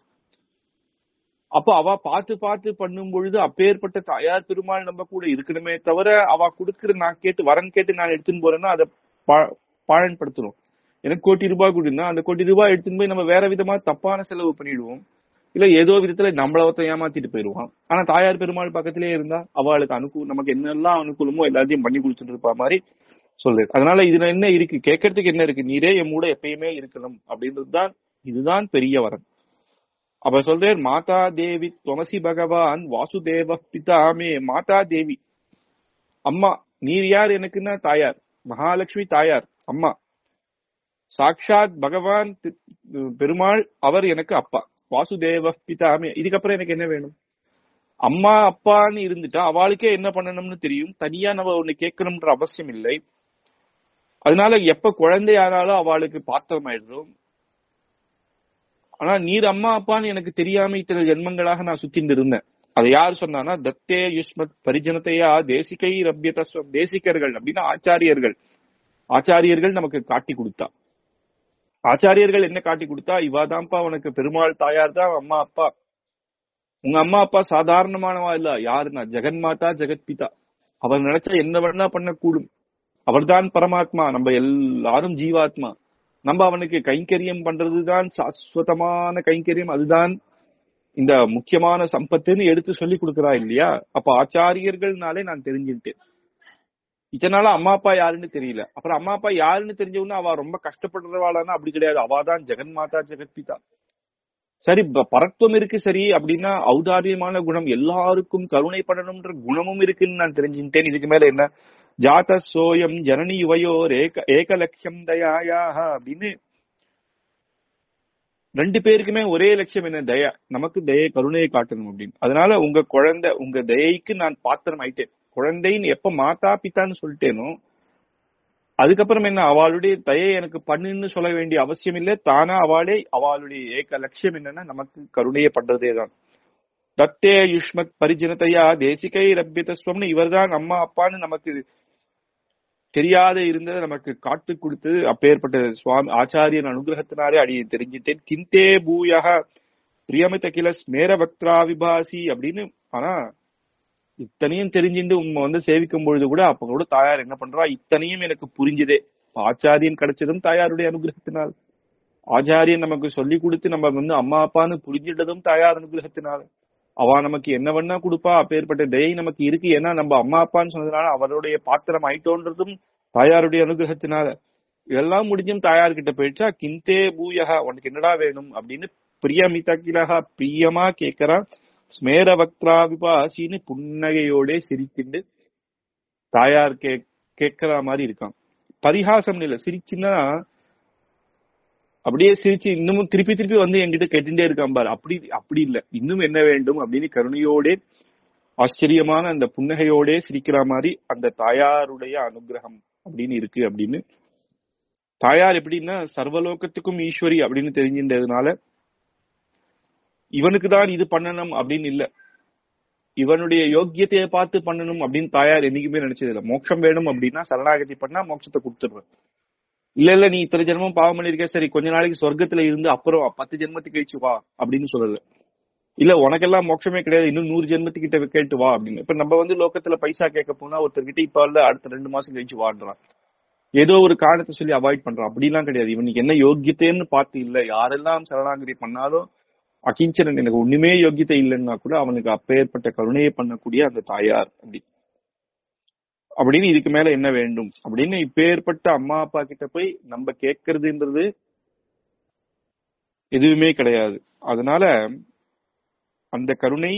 அப்போ அவ பார்த்து பார்த்து பண்ணும் பொழுது அப்பேற்பட்ட தாயார் பெருமாள் நம்ம கூட இருக்கணுமே தவிர அவ கொடுக்கிற நான் கேட்டு வரன் கேட்டு நான் எடுத்துன்னு போறேன்னா அதை பாழன்படுத்தணும் எனக்கு கோடி ரூபாய் கொடுன்னா அந்த கோடி ரூபாய் எடுத்துன்னு போய் நம்ம வேற விதமா தப்பான செலவு பண்ணிடுவோம் இல்ல ஏதோ விதத்துல நம்மள ஒருத்தன் ஏமாத்திட்டு போயிருவான் ஆனா தாயார் பெருமாள் பக்கத்திலே இருந்தா அவளுக்கு அனுகூ நமக்கு என்னெல்லாம் அனுகூலமோ எல்லாத்தையும் பண்ணி கொடுத்துட்டு இருப்பா மாதிரி சொல்லு அதனால இதுல என்ன இருக்கு கேட்கறதுக்கு என்ன இருக்கு நீரே என் கூட எப்பயுமே இருக்கணும் அப்படின்றதுதான் இதுதான் பெரிய வரன் அப்ப சொல்றேன் மாதா தேவி துவமசி பகவான் வாசுதேவ பிதாமே மாதா தேவி அம்மா நீர் யார் எனக்குன்னா தாயார் மகாலட்சுமி தாயார் அம்மா சாக்ஷாத் பகவான் பெருமாள் அவர் எனக்கு அப்பா வாசுதேவ பிதாமே இதுக்கப்புறம் எனக்கு என்ன வேணும் அம்மா அப்பான்னு இருந்துட்டா அவளுக்கே என்ன பண்ணணும்னு தெரியும் தனியா நம்ம ஒண்ணு கேட்கணும்ன்ற அவசியம் இல்லை அதனால எப்ப குழந்தை ஆனாலும் அவளுக்கு பாத்திரம் ஆயிடுறோம் ஆனா நீர் அம்மா அப்பான்னு எனக்கு தெரியாம இத்தனை ஜென்மங்களாக நான் சுத்திட்டு இருந்தேன் அதை யார் சொன்னானா தத்தே யுஷ்மத் பரிஜனத்தையா தேசிகை ரப்யதஸ்வம் தேசிகர்கள் அப்படின்னா ஆச்சாரியர்கள் ஆச்சாரியர்கள் நமக்கு காட்டி கொடுத்தா ஆச்சாரியர்கள் என்ன காட்டி கொடுத்தா இவாதான்ப்பா உனக்கு பெருமாள் தாயார் தான் அம்மா அப்பா உங்க அம்மா அப்பா சாதாரணமானவா இல்ல யாருன்னா ஜெகன்மாதா ஜெகத்பிதா அவர் நினைச்சா என்ன வேணா பண்ணக்கூடும் அவர்தான் பரமாத்மா நம்ம எல்லாரும் ஜீவாத்மா நம்ம அவனுக்கு கைங்கரியம் பண்றதுதான் சாஸ்வதமான கைங்கரியம் அதுதான் இந்த முக்கியமான சம்பத்துன்னு எடுத்து சொல்லி கொடுக்கறா இல்லையா அப்ப ஆச்சாரியர்கள்னாலே நான் தெரிஞ்சுட்டேன் இத்தனால அம்மா அப்பா யாருன்னு தெரியல அப்புறம் அம்மா அப்பா யாருன்னு தெரிஞ்சவொன்னு அவ ரொம்ப கஷ்டப்படுறவாளானா அப்படி கிடையாது அவாதான் ஜெகன் மாதா ஜெகத்பிதா சரி பரத்துவம் இருக்கு சரி அப்படின்னா ஔதாரியமான குணம் எல்லாருக்கும் கருணை பண்ணணும்ன்ற குணமும் இருக்குன்னு நான் தெரிஞ்சுட்டேன் இதுக்கு மேல என்ன ஜாத சோயம் ஜனனி யுவையோர் ஏக ஏக லட்சம் தயாயாக அப்படின்னு ரெண்டு பேருக்குமே ஒரே லட்சியம் என்ன தயா நமக்கு தயை கருணையை காட்டணும் அப்படின்னு அதனால உங்க குழந்தை உங்க தயைக்கு நான் பாத்திரம் ஆயிட்டேன் குழந்தைன்னு எப்ப மாதா பித்தான்னு சொல்லிட்டேனோ அதுக்கப்புறம் என்ன அவளுடைய தயை எனக்கு பண்ணுன்னு சொல்ல வேண்டிய அவசியம் இல்லை தானா அவளே அவளுடைய ஏக லட்சியம் என்னன்னா நமக்கு கருணையை பண்றதே தான் தத்தே யுஷ்மத் பரிஜனத்தையா தேசிகை ரப்பியதஸ்வம்னு இவர்தான் அம்மா அப்பான்னு நமக்கு தெரியாத இருந்ததை நமக்கு காட்டு கொடுத்து அப்பேற்பட்ட சுவாமி ஆச்சாரியன் அனுகிரகத்தினாலே அடியை தெரிஞ்சிட்டேன் கிந்தே பூயக பிரியமித கில ஸ்மேர பக்திரா விபாசி அப்படின்னு ஆனா இத்தனையும் தெரிஞ்சுட்டு உண்மை வந்து சேவிக்கும் பொழுது கூட அப்ப கூட தாயார் என்ன பண்றா இத்தனையும் எனக்கு புரிஞ்சுதே ஆச்சாரியன் கிடைச்சதும் தாயாருடைய அனுகிரகத்தினால் ஆச்சாரியன் நமக்கு சொல்லி கொடுத்து நம்ம வந்து அம்மா அப்பான்னு புரிஞ்சிட்டதும் தாயார் அனுகிரகத்தினால் அவ நமக்கு என்ன வேணா கொடுப்பா அப்பேற்பட்ட தயை நமக்கு இருக்கு ஏன்னா நம்ம அம்மா அப்பான்னு சொன்னதுனால அவருடைய பாத்திரம் ஆயிட்டோன்றதும் தாயாருடைய அனுகிரகத்தினால இதெல்லாம் முடிஞ்சும் தாயார்கிட்ட போயிடுச்சா கிந்தே பூயகா உனக்கு என்னடா வேணும் அப்படின்னு பிரியமிதா கிலகா பிரியமா கேக்குறான் ஸ்மேர வக்திரா விபாசின்னு புன்னகையோட சிரிக்கிண்டு தாயார் கே கேட்கிற மாதிரி இருக்கான் பரிகாசம் இல்ல சிரிச்சுன்னா அப்படியே சிரிச்சு இன்னமும் திருப்பி திருப்பி வந்து என்கிட்ட கேட்டுட்டே இருக்கான் பாரு அப்படி அப்படி இல்ல இன்னும் என்ன வேண்டும் அப்படின்னு கருணையோட ஆச்சரியமான அந்த புன்னகையோட சிரிக்கிற மாதிரி அந்த தாயாருடைய அனுகிரகம் அப்படின்னு இருக்கு அப்படின்னு தாயார் எப்படின்னா சர்வலோகத்துக்கும் ஈஸ்வரி அப்படின்னு தெரிஞ்சின்றதுனால இவனுக்கு தான் இது பண்ணணும் அப்படின்னு இல்ல இவனுடைய யோக்கியத்தைய பார்த்து பண்ணணும் அப்படின்னு தாயார் என்னைக்குமே நினைச்சது இல்ல மோட்சம் வேணும் அப்படின்னா சரணாகதி பண்ணா மோட்சத்தை கொடுத்துடுவேன் இல்ல இல்ல நீ இத்தனை ஜென்மம் பாவம் பண்ணிருக்க சரி கொஞ்ச நாளைக்கு சொர்க்கத்துல இருந்து அப்புறம் பத்து ஜென்மத்துக்கு கழிச்சு வா அப்படின்னு சொல்லல இல்ல உனக்கெல்லாம் மோட்சமே கிடையாது இன்னும் நூறு ஜென்மத்துக்கிட்ட கேட்டு வா அப்படின்னு இப்ப நம்ம வந்து லோகத்துல பைசா கேட்க போனா ஒருத்தர்கிட்ட இப்ப இல்ல அடுத்த ரெண்டு மாசம் கழிச்சு வாழ்றான் ஏதோ ஒரு காரணத்தை சொல்லி அவாய்ட் பண்றான் அப்படிலாம் கிடையாது இவனுக்கு என்ன யோக்கியத்தைன்னு பார்த்து இல்ல யாரெல்லாம் சரணாகதி பண்ணாலும் அகிஞ்சனன் எனக்கு ஒண்ணுமே யோக்கியத்தை இல்லைன்னா கூட அவனுக்கு அப்பேற்பட்ட கருணையை பண்ணக்கூடிய அந்த தாயார் அப்படி அப்படின்னு இதுக்கு மேல என்ன வேண்டும் அப்படின்னு இப்பேற்பட்ட அம்மா அப்பா கிட்ட போய் நம்ம கேட்கறதுன்றது எதுவுமே கிடையாது அதனால அந்த கருணை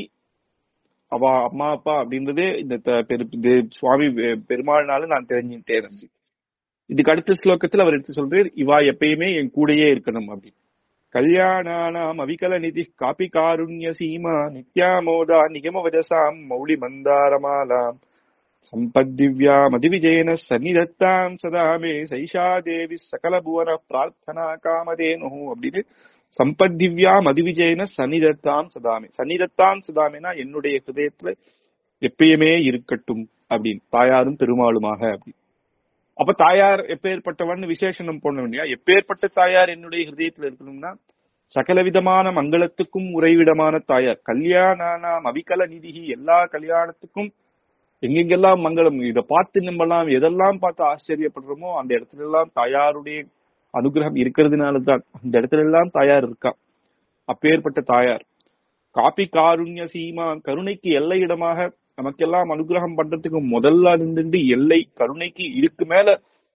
அவ அம்மா அப்பா அப்படின்றதே இந்த த- பெரு- இது சுவாமி பெ- பெருமாள்னால நான் தெரிஞ்சுட்டேன் அப்படி இதுக்கு அடுத்த ஸ்லோகத்துல அவர் எடுத்து சொல்றாரு இவா எப்பயுமே என் கூடயே இருக்கணும் அப்படி கல்யாணானாம் அவிகல நிதி காபி காருண்ய சீமா நித்யாமோதா நிகமவஜசாம் மௌலி மந்தாரமாலாம் சம்பத்திவ்யா மதிவிஜயன சன்னிதத்தாம் சதாமே சைஷா தேவி சகல புவன பிரார்த்தனா காமதேனு அப்படின்னு சம்பத்திவ்யா மதிவிஜயன சன்னிதத்தாம் சதாமே சன்னிதத்தாம் சதாமேனா என்னுடைய ஹிருதயத்துல எப்பயுமே இருக்கட்டும் அப்படின்னு தாயாரும் பெருமாளுமாக அப்படி அப்ப தாயார் எப்பேற்பட்டவன் விசேஷனம் போடணும் இல்லையா எப்பேற்பட்ட தாயார் என்னுடைய ஹிருதயத்துல இருக்கணும்னா சகல விதமான மங்களத்துக்கும் உறைவிடமான தாயார் கல்யாணானாம் அவிகல நிதிகி எல்லா கல்யாணத்துக்கும் எங்கெங்கெல்லாம் மங்களம் இத பார்த்து நம்மலாம் எதெல்லாம் பார்த்து ஆச்சரியப்படுறோமோ அந்த இடத்துல எல்லாம் தாயாருடைய அனுகிரகம் இருக்கிறதுனாலதான் அந்த இடத்துல எல்லாம் தாயார் இருக்கா அப்பேற்பட்ட தாயார் காப்பி காருண்ய சீமா கருணைக்கு எல்லை இடமாக நமக்கெல்லாம் அனுகிரகம் பண்றதுக்கு முதல்ல நின்று எல்லை கருணைக்கு இதுக்கு மேல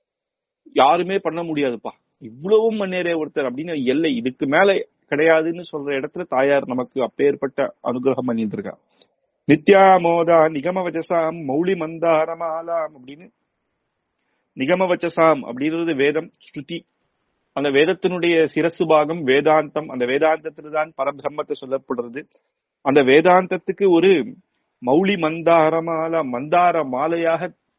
யாருமே பண்ண முடியாதுப்பா இவ்வளவும் மன்னேறே ஒருத்தர் அப்படின்னு எல்லை இதுக்கு மேல கிடையாதுன்னு சொல்ற இடத்துல தாயார் நமக்கு அப்பேற்பட்ட அனுகிரகம் பண்ணிட்டு இருக்கா நித்யாமோதா நிகமவச்சசாம் மௌலி மந்தாரமாலாம் அப்படின்னு நிகமவச்சசாம் அப்படின்றது வேதம் ஸ்ருதி அந்த வேதத்தினுடைய சிரசு பாகம் வேதாந்தம் அந்த வேதாந்தத்துல தான் பரபிரம்மத்தை சொல்லப்படுறது அந்த வேதாந்தத்துக்கு ஒரு மௌலி மந்தார மாலா மந்தார மாலையாக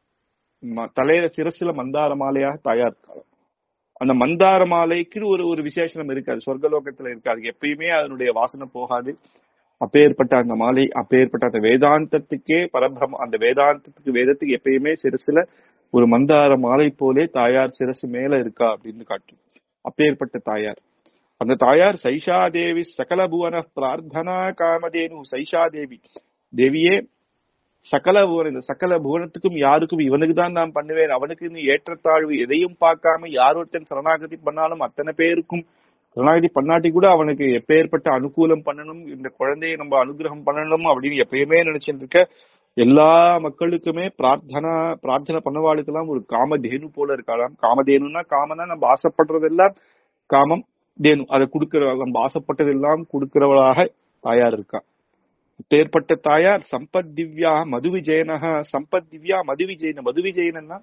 ம- தலையில சிரசுல மந்தார மாலையாக தாயார் இருக்காங்க அந்த மந்தார மாலைக்கு ஒரு ஒரு விசேஷனம் இருக்காது சொர்க்கலோகத்துல இருக்காது எப்பயுமே அதனுடைய வாசனை போகாது அப்பேற்பட்ட அந்த மாலை அப்பேற்பட்ட அந்த வேதாந்தத்துக்கே பரபிரம அந்த வேதாந்தத்துக்கு வேதத்துக்கு எப்பயுமே சிரசுல ஒரு மந்தார மாலை போலே தாயார் சிரசு மேல இருக்கா அப்படின்னு காட்டும் அப்பேற்பட்ட தாயார் அந்த தாயார் சைஷாதேவி சகல புவன பிரார்த்தனா காமதேனு சைஷாதேவி தேவியே சகல புவன இந்த சகல புவனத்துக்கும் யாருக்கும் இவனுக்கு தான் நான் பண்ணுவேன் அவனுக்கு நீ ஏற்றத்தாழ்வு எதையும் பார்க்காம யார் ஒருத்தன் சரணாகதி பண்ணாலும் அத்தனை பேருக்கும் சரணாகதி பண்ணாட்டி கூட அவனுக்கு எப்பேற்பட்ட அனுகூலம் பண்ணணும் இந்த குழந்தையை நம்ம அனுகிரகம் பண்ணணும் அப்படின்னு எப்பயுமே நினைச்சிட்டு இருக்க எல்லா மக்களுக்குமே பிரார்த்தனா பிரார்த்தனை பண்ணவாளுக்கெல்லாம் ஒரு காமதேனு போல இருக்கலாம் காமதேனுன்னா காமனா நம்ம ஆசைப்படுறதெல்லாம் காமம் தேனு அதை கொடுக்கிற நம்ம ஆசைப்பட்டதெல்லாம் கொடுக்கிறவளாக தாயார் இருக்கா பேர்பட்ட தாயார் சம்பத் திவ்யா மது விஜயனக சம்பத் திவ்யா மது விஜயன மது விஜயனா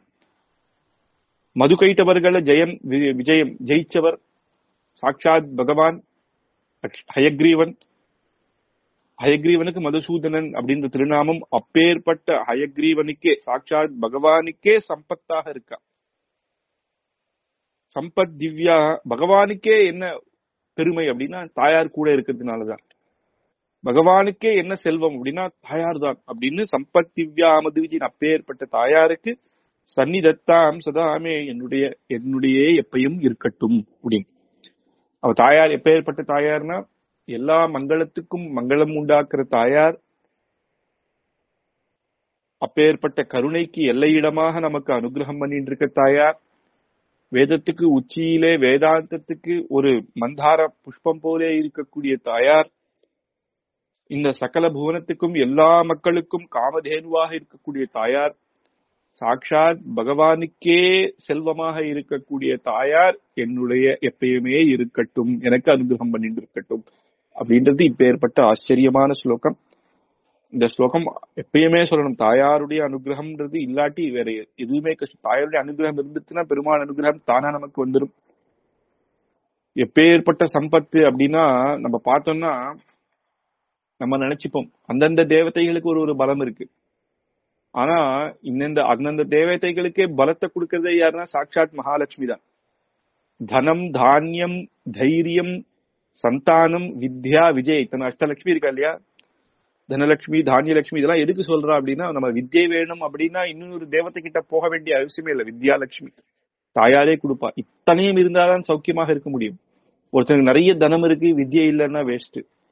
மது கைட்டவர்களை ஜெயம் வி- விஜயம் ஜெயிச்சவர் சாட்சாத் பகவான் அக்ஷ- ஹயக்ரீவன் ஹயக்ரீவனுக்கு மதுசூதனன் அப்படின்ற திருநாமம் அப்பேற்பட்ட ஹயக்ரீவனுக்கே சாட்சாத் பகவானுக்கே சம்பத்தாக இருக்கா சம்பத் திவ்யா பகவானுக்கே என்ன பெருமை அப்படின்னா தாயார் கூட இருக்கிறதுனாலதான் பகவானுக்கே என்ன செல்வம் அப்படின்னா தாயார் தான் அப்படின்னு சம்பத் திவ்யா மதுவிஜின் அப்பேற்பட்ட தாயாருக்கு சந்நிதத்தாம் சதாமே என்னுடைய என்னுடைய எப்பயும் இருக்கட்டும் அப்படின்னு அவ தாயார் எப்பேற்பட்ட தாயார்னா எல்லா மங்களத்துக்கும் மங்களம் உண்டாக்குற தாயார் அப்பேற்பட்ட கருணைக்கு எல்லையிடமாக நமக்கு அனுகிரகம் பண்ணிட்டு இருக்க தாயார் வேதத்துக்கு உச்சியிலே வேதாந்தத்துக்கு ஒரு மந்தார புஷ்பம் போலே இருக்கக்கூடிய தாயார் இந்த சகல புவனத்துக்கும் எல்லா மக்களுக்கும் காமதேனுவாக இருக்கக்கூடிய தாயார் சாக்ஷாத் பகவானுக்கே செல்வமாக இருக்கக்கூடிய தாயார் என்னுடைய எப்பயுமே இருக்கட்டும் எனக்கு அனுகிரகம் பண்ணிட்டு இருக்கட்டும் அப்படின்றது இப்ப ஏற்பட்ட ஆச்சரியமான ஸ்லோகம் இந்த ஸ்லோகம் எப்பயுமே சொல்லணும் தாயாருடைய அனுகிரகம்ன்றது இல்லாட்டி வேற எதுவுமே கஷ்டம் தாயாருடைய அனுகிரகம் இருந்துச்சுன்னா பெருமாள் அனுகிரகம் தானா நமக்கு வந்துடும் எப்பேற்பட்ட சம்பத்து அப்படின்னா நம்ம பார்த்தோம்னா நம்ம நினைச்சுப்போம் அந்தந்த தேவதைகளுக்கு ஒரு ஒரு பலம் இருக்கு ஆனா இந்தந்த அந்தந்த தேவதைகளுக்கே பலத்தை கொடுக்கறதே யாருன்னா சாட்சாத் மகாலட்சுமி தான் தனம் தானியம் தைரியம் சந்தானம் வித்யா விஜய் இத்தனை அஷ்டலட்சுமி இருக்கா இல்லையா தனலட்சுமி தானியலட்சுமி இதெல்லாம் எதுக்கு சொல்றா அப்படின்னா நம்ம வித்யை வேணும் அப்படின்னா இன்னொரு தேவதை கிட்ட போக வேண்டிய அவசியமே இல்லை வித்யாலட்சுமி தாயாரே கொடுப்பா இத்தனையும் இருந்தாதான் சௌக்கியமாக இருக்க முடியும் ஒருத்தனுக்கு நிறைய தனம் இருக்கு வித்யை இல்லைன்னா வேஸ்ட்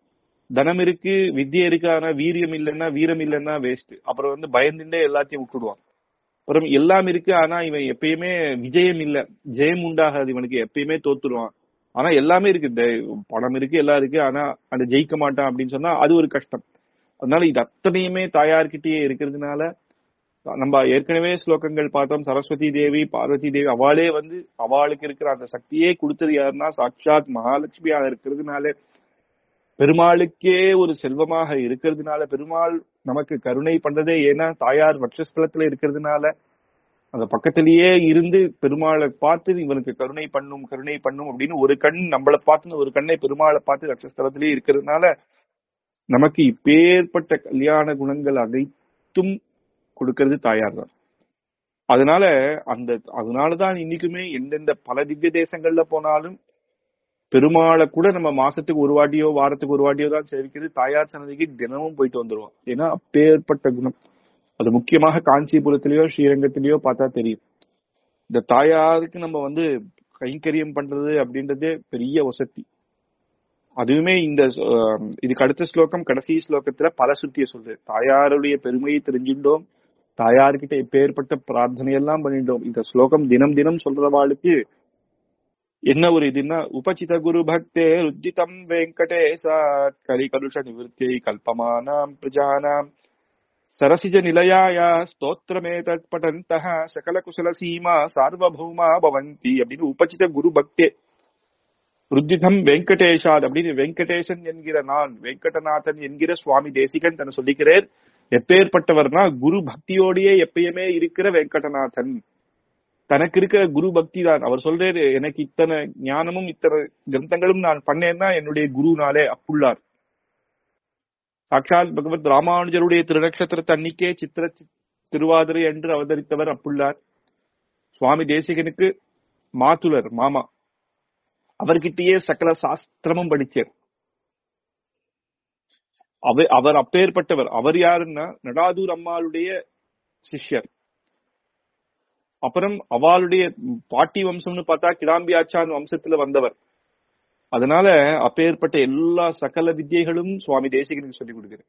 தனம் இருக்கு வித்தியை இருக்கு ஆனா வீரியம் இல்லைன்னா வீரம் இல்லைன்னா வேஸ்ட் அப்புறம் வந்து பயந்துட்டே எல்லாத்தையும் விட்டுடுவான் அப்புறம் எல்லாம் இருக்கு ஆனா இவன் எப்பயுமே விஜயம் இல்ல ஜெயம் உண்டாகாது இவனுக்கு எப்பயுமே தோத்துருவான் ஆனா எல்லாமே இருக்கு இந்த பணம் இருக்கு எல்லாம் இருக்கு ஆனா அந்த ஜெயிக்க மாட்டான் அப்படின்னு சொன்னா அது ஒரு கஷ்டம் அதனால இது அத்தனையுமே தாயார்கிட்டயே இருக்கிறதுனால நம்ம ஏற்கனவே ஸ்லோகங்கள் பார்த்தோம் சரஸ்வதி தேவி பார்வதி தேவி அவளே வந்து அவளுக்கு இருக்கிற அந்த சக்தியே கொடுத்தது யாருன்னா சாட்சாத் மகாலட்சுமியாக இருக்கிறதுனால பெருமாளுக்கே ஒரு செல்வமாக இருக்கிறதுனால பெருமாள் நமக்கு கருணை பண்றதே ஏன்னா தாயார் வட்சஸ்தலத்துல இருக்கிறதுனால அந்த பக்கத்திலேயே இருந்து பெருமாளை பார்த்து இவனுக்கு கருணை பண்ணும் கருணை பண்ணும் அப்படின்னு ஒரு கண் நம்மளை பார்த்து ஒரு கண்ணை பெருமாளை பார்த்து வட்சஸ்தலத்திலேயே இருக்கிறதுனால நமக்கு இப்பேற்பட்ட கல்யாண குணங்கள் அனைத்தும் கொடுக்கிறது தாயார் தான் அதனால அந்த அதனாலதான் இன்னைக்குமே எந்தெந்த பல திவ்ய தேசங்கள்ல போனாலும் பெருமாளை கூட நம்ம மாசத்துக்கு ஒரு வாட்டியோ வாரத்துக்கு ஒரு வாட்டியோ தான் சேவிக்கிறது தாயார் சன்னதிக்கு தினமும் போயிட்டு வந்துருவோம் ஏன்னா அப்பேற்பட்ட குணம் அது முக்கியமாக காஞ்சிபுரத்திலயோ ஸ்ரீரங்கத்திலயோ பார்த்தா தெரியும் இந்த தாயாருக்கு நம்ம வந்து கைங்கரியம் பண்றது அப்படின்றதே பெரிய வசதி அதுவுமே இந்த அஹ், இதுக்கு அடுத்த ஸ்லோகம் கடைசி ஸ்லோகத்துல பல சுத்திய சொல்றது தாயாருடைய பெருமையை தெரிஞ்சுட்டோம் தாயார்கிட்ட எப்பேற்பட்ட பிரார்த்தனை எல்லாம் பண்ணிட்டோம் இந்த ஸ்லோகம் தினம் தினம் சொல்றவாளுக்கு என்ன ஒரு இதுன்னா உபசித குரு பக்தே ருஜிதம் வெங்கடேசா கலி கலுஷ நிவர்த்தியை கல்பமானாம் பிரஜானாம் சரசிஜ நிலையாய ஸ்தோத்திரமே தற்படந்தः சகல குசல சீமா சார்வபௌமா பவந்தி அப்படின்னு உபசித குரு பக்தே ருத்திதம் வெங்கடேஷாத் அப்படின்னு வெங்கடேசன் என்கிற நான் வெங்கடநாதன் என்கிற சுவாமி தேசிகன் தன்னை சொல்லிக்கிறார் எப்பேற்பட்டவர்னா குரு பக்தியோடையே எப்பயுமே இருக்கிற வெங்கடநாதன் தனக்கு இருக்கிற குரு பக்தி தான் அவர் சொல்றாரு எனக்கு இத்தனை ஞானமும் இத்தனை கிரந்தங்களும் நான் பண்ணேன்னா என்னுடைய குருனாலே அப்புள்ளார் சாட்சாத் பகவத் ராமானுஜருடைய திருநக்ஷத்திரத்து அன்னிக்கே சித்திர சி- திருவாதிரை என்று அவதரித்தவர் அப்புள்ளார் சுவாமி தேசிகனுக்கு மாத்துலர் மாமா அவர்கிட்டயே சகல சாஸ்திரமும் படிச்சார் அவர் அவர் அப்பேற்பட்டவர் அவர் யாருன்னா நடாதூர் அம்மாளுடைய சிஷ்யர் அப்புறம் அவளுடைய பாட்டி வம்சம்னு பார்த்தா கிடாம்பி ஆச்சான் வம்சத்துல வந்தவர் அதனால அப்பேற்பட்ட எல்லா சகல வித்தியைகளும் சுவாமி தேசிகனுக்கு சொல்லிக் கொடுக்கிறார்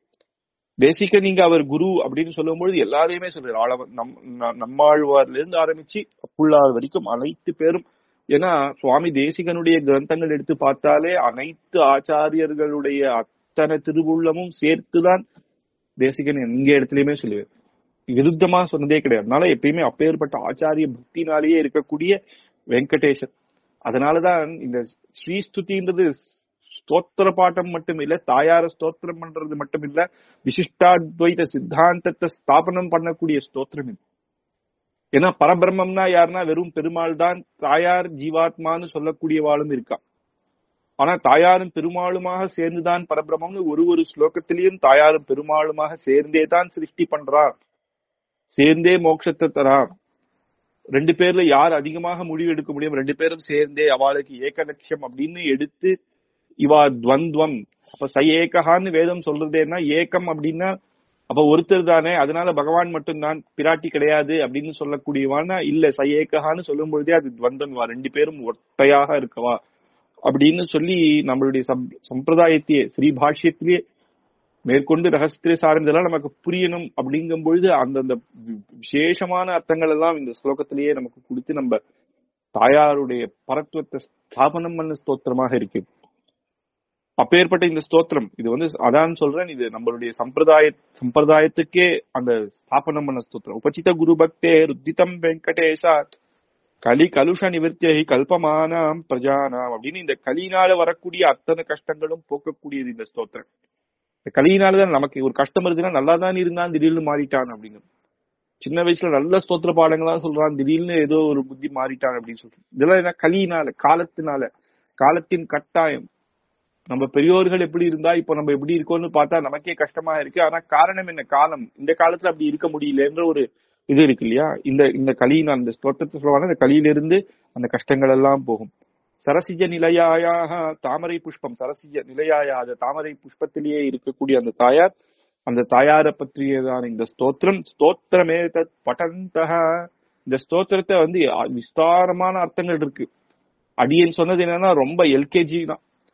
தேசிக நீங்க அவர் குரு அப்படின்னு சொல்லும்பொழுது எல்லாரையுமே சொல்றாரு ஆளவ நம் ந- நம்மாழ்வார்ல இருந்து ஆரம்பிச்சு அப்புள்ளார் வரைக்கும் அனைத்து பேரும் ஏன்னா சுவாமி தேசிகனுடைய கிரந்தங்கள் எடுத்து பார்த்தாலே அனைத்து ஆச்சாரியர்களுடைய அத்தனை திருவுள்ளமும் சேர்த்துதான் தேசிகன் எங்க இடத்துலயுமே சொல்லுவார் விருத்தமா சொன்னதே கிடையாது அதனால எப்பயுமே அப்பேற்பட்ட ஆச்சாரிய பக்தினாலேயே இருக்கக்கூடிய வெங்கடேசன் அதனாலதான் இந்த ஸ்ரீஸ்துதின்றது ஸ்தோத்திர பாட்டம் மட்டும் இல்ல தாயார ஸ்தோத்திரம் பண்றது மட்டும் இல்ல விசிஷ்டாத்வைத சித்தாந்தத்தை ஸ்தாபனம் பண்ணக்கூடிய ஸ்தோத்திரம் இது ஏன்னா பரபிரம்மம்னா யாருன்னா வெறும் பெருமாள் தான் தாயார் ஜீவாத்மான்னு சொல்லக்கூடியவாளும் இருக்கா ஆனா தாயாரும் பெருமாளுமாக சேர்ந்துதான் பரபிரம்மம்னு ஒரு ஒரு ஸ்லோகத்திலையும் தாயாரும் பெருமாளுமாக சேர்ந்தே தான் சிருஷ்டி பண்றா சேர்ந்தே மோட்சத்தை தரா ரெண்டு பேர்ல யார் அதிகமாக முடிவு எடுக்க முடியும் ரெண்டு பேரும் சேர்ந்தே அவளுக்கு ஏகலட்சம் அப்படின்னு எடுத்து இவா துவந்துவம் அப்ப ச ஏகஹான்னு வேதம் சொல்றதேன்னா ஏகம் அப்படின்னா அப்ப ஒருத்தர் தானே அதனால பகவான் மட்டும்தான் பிராட்டி கிடையாது அப்படின்னு சொல்லக்கூடியவானா இல்ல ச ஏகஹான்னு சொல்லும் பொழுதே அது துவந்தன் வா ரெண்டு பேரும் ஒட்டையாக இருக்கவா அப்படின்னு சொல்லி நம்மளுடைய சம்- சம்பிரதாயத்தையே ஸ்ரீ பாஷ்யத்திலேயே மேற்கொண்டு ரகசிய சார்ந்தெல்லாம் நமக்கு புரியணும் அப்படிங்கும் பொழுது அந்தந்த வி- விசேஷமான அர்த்தங்கள் எல்லாம் இந்த ஸ்லோகத்திலேயே நமக்கு கொடுத்து நம்ம தாயாருடைய பரத்துவத்தை ஸ்தாபனம் பண்ண ஸ்தோத்திரமாக இருக்கு அப்பேற்பட்ட இந்த ஸ்தோத்திரம் இது வந்து அதான் சொல்றேன் இது நம்மளுடைய சம்பிரதாய சம்பிரதாயத்துக்கே அந்த ஸ்தாபனம் பண்ண ஸ்தோத்திரம் உபசித குரு பக்தே ருத்திதம் வெங்கடேஷாத் கலி கலுஷ நிவர்த்தியை கல்பமானாம் பிரஜானாம் அப்படின்னு இந்த கலியினால வரக்கூடிய அத்தனை கஷ்டங்களும் போக்கக்கூடியது இந்த ஸ்தோத்திரம் இந்த கலியினாலதான் நமக்கு ஒரு கஷ்டம் இருக்குன்னா நல்லா தான் இருந்தான் திடீர்னு மாறிட்டான் அப்படிங்கிறது சின்ன வயசுல நல்ல ஸ்தோத்திர பாடங்களா சொல்றான் திடீர்னு ஏதோ ஒரு புத்தி மாறிட்டான் அப்படின்னு சொல்றோம் இதெல்லாம் என்ன கலியினால காலத்தினால காலத்தின் கட்டாயம் நம்ம பெரியோர்கள் எப்படி இருந்தா இப்போ நம்ம எப்படி இருக்கோம்னு பார்த்தா நமக்கே கஷ்டமா இருக்கு ஆனா காரணம் என்ன காலம் இந்த காலத்துல அப்படி இருக்க முடியலன்ற ஒரு இது இருக்கு இல்லையா இந்த இந்த கலியினால் இந்த ஸ்தோத்திரத்தை சொல்லுவாங்க இந்த கலியிலிருந்து அந்த கஷ்டங்கள் எல்லாம் போகும் சரசிஜ நிலையாயாக தாமரை புஷ்பம் சரசிஜ நிலையாயா அந்த தாமரை புஷ்பத்திலேயே இருக்கக்கூடிய அந்த தாயார் அந்த தாயாரை பற்றியதான இந்த ஸ்தோத்திரம் ஸ்தோத்திரமே தத் பட்டந்தக இந்த ஸ்தோத்திரத்தை வந்து விஸ்தாரமான அர்த்தங்கள் இருக்கு அடியன் சொன்னது என்னன்னா ரொம்ப எல்கேஜி தான்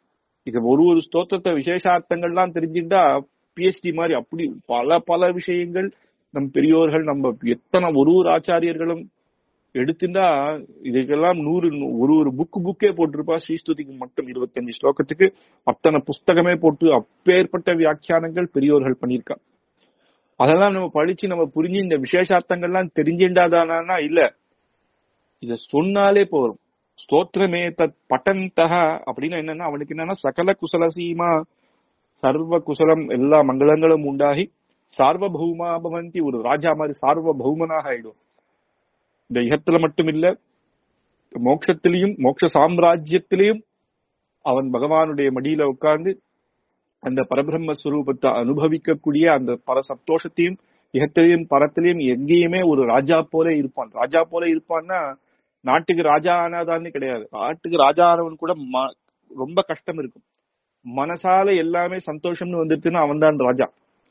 இது ஒரு ஒரு ஸ்தோத்திரத்தை விசேஷார்த்தங்கள்லாம் தெரிஞ்சுட்டா பிஎச்டி மாதிரி அப்படி பல பல விஷயங்கள் நம் பெரியோர்கள் நம்ம எத்தனை ஒரு ஒரு ஆச்சாரியர்களும் எடுத்துட்டா இதுக்கெல்லாம் நூறு நூ- ஒரு ஒரு புக்கு புக்கே போட்டிருப்பா ஸ்ரீஸ்துதிக்கு மட்டும் இருபத்தஞ்சு ஸ்லோகத்துக்கு அத்தனை புஸ்தகமே போட்டு அப்பேற்பட்ட வியாக்கியானங்கள் பெரியோர்கள் பண்ணியிருக்கா அதெல்லாம் நம்ம படிச்சு நம்ம புரிஞ்சு இந்த விசேஷார்த்தங்கள்லாம் தெரிஞ்சுண்டாதானா இல்ல இத சொன்னாலே போதும் ஸ்தோத்திரமே தத் பட்டந்தக அப்படின்னு என்னன்னா அவனுக்கு என்னன்னா சகல குசல சீமா சர்வ குசலம் எல்லா மங்களங்களும் உண்டாகி சார்வபௌமா பவந்தி ஒரு ராஜா மாதிரி சார்வபௌமனாக ஆயிடும் இந்த இகத்துல மட்டும் இல்ல மோட்சத்திலையும் மோட்ச சாம்ராஜ்யத்திலையும் அவன் பகவானுடைய மடியில உட்கார்ந்து அந்த பரபிரம்ம ஸ்வரூபத்தை அனுபவிக்கக்கூடிய அந்த பர சந்தோஷத்தையும் இகத்திலையும் பரத்திலையும் எங்கேயுமே ஒரு ராஜா போல இருப்பான் ராஜா போல இருப்பான்னா நாட்டுக்கு ராஜா ஆனாதான்னு கிடையாது நாட்டுக்கு ராஜா ஆனவன் கூட ம- ரொம்ப கஷ்டம் இருக்கும் மனசால எல்லாமே சந்தோஷம்னு வந்துருச்சுன்னா அவன் தான் ராஜா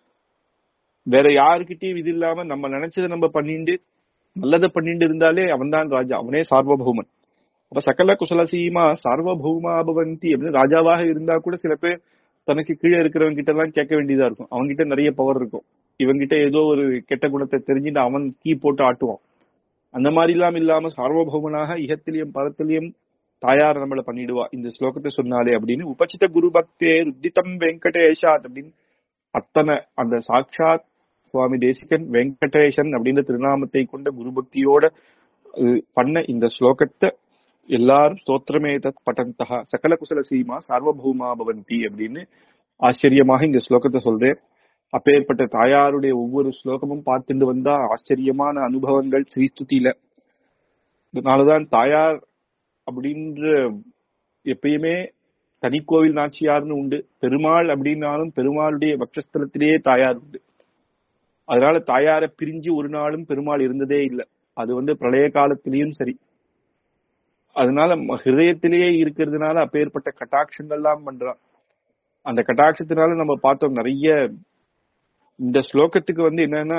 வேற யாருக்கிட்டயும் இது இல்லாம நம்ம நினைச்சதை நம்ம பண்ணிட்டு நல்லதை பண்ணிட்டு இருந்தாலே அவன் தான் ராஜா அவனே சார்வபௌமன் அப்ப சகல குசல சீமா சார்வபௌமா பவந்தி அப்படின்னு ராஜாவாக இருந்தா கூட சில பேர் தனக்கு கீழே இருக்கிறவங்க கிட்ட எல்லாம் கேட்க வேண்டியதா இருக்கும் அவங்க கிட்ட நிறைய பவர் இருக்கும் இவங்கிட்ட ஏதோ ஒரு கெட்ட குணத்தை தெரிஞ்சுட்டு அவன் கீ போட்டு ஆட்டுவான் அந்த மாதிரி எல்லாம் இல்லாம சார்வபௌமனாக இகத்திலையும் பரத்திலையும் தாயார் நம்மள பண்ணிடுவா இந்த ஸ்லோகத்தை சொன்னாலே அப்படின்னு உபசித குரு பக்தே ருத்திதம் வெங்கடேஷாத் அப்படின்னு அத்தனை அந்த சாட்சாத் சுவாமி தேசிகன் வெங்கடேசன் அப்படின்ற திருநாமத்தை கொண்ட குரு பக்தியோட அஹ், பண்ண இந்த ஸ்லோகத்தை எல்லாரும் ஸ்தோத்திரமே தத் பட்டந்தகா சகல குசல சீமா சார்வபௌமா பவந்தி அப்படின்னு ஆச்சரியமாக இந்த ஸ்லோகத்தை சொல்றேன் அப்பேற்பட்ட தாயாருடைய ஒவ்வொரு ஸ்லோகமும் பார்த்துட்டு வந்தா ஆச்சரியமான அனுபவங்கள் ஸ்ரீஸ்துதியில இதனாலதான் தாயார் அப்படின்ற எப்பயுமே தனிக்கோவில் நாச்சியார்னு உண்டு பெருமாள் அப்படின்னாலும் பெருமாளுடைய வக்ஷஸ்தலத்திலேயே தாயார் உண்டு அதனால தாயாரை பிரிஞ்சு ஒரு நாளும் பெருமாள் இருந்ததே இல்லை அது வந்து பிரளய காலத்திலயும் சரி அதனால ம- ஹிருதயத்திலேயே இருக்கிறதுனால அப்பேற்பட்ட கட்டாட்சங்கள்லாம் பண்றான் அந்த கட்டாட்சத்தினால நம்ம பார்த்தோம் நிறைய இந்த ஸ்லோகத்துக்கு வந்து என்னன்னா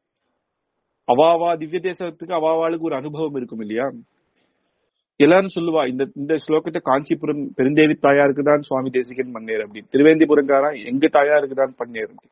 அவாவா திவ்ய தேசத்துக்கு அவாவாளுக்கு ஒரு அனுபவம் இருக்கும் இல்லையா எல்லாரும் சொல்லுவா இந்த இந்த ஸ்லோகத்தை காஞ்சிபுரம் பெருந்தேவி தாயாருக்கு தான் சுவாமி தேசிகன் பண்ணேர் அப்படின்னு திருவேந்திபுரங்காரன் எங்க தாயாருக்கு தான் பண்ணேர் அப்படி.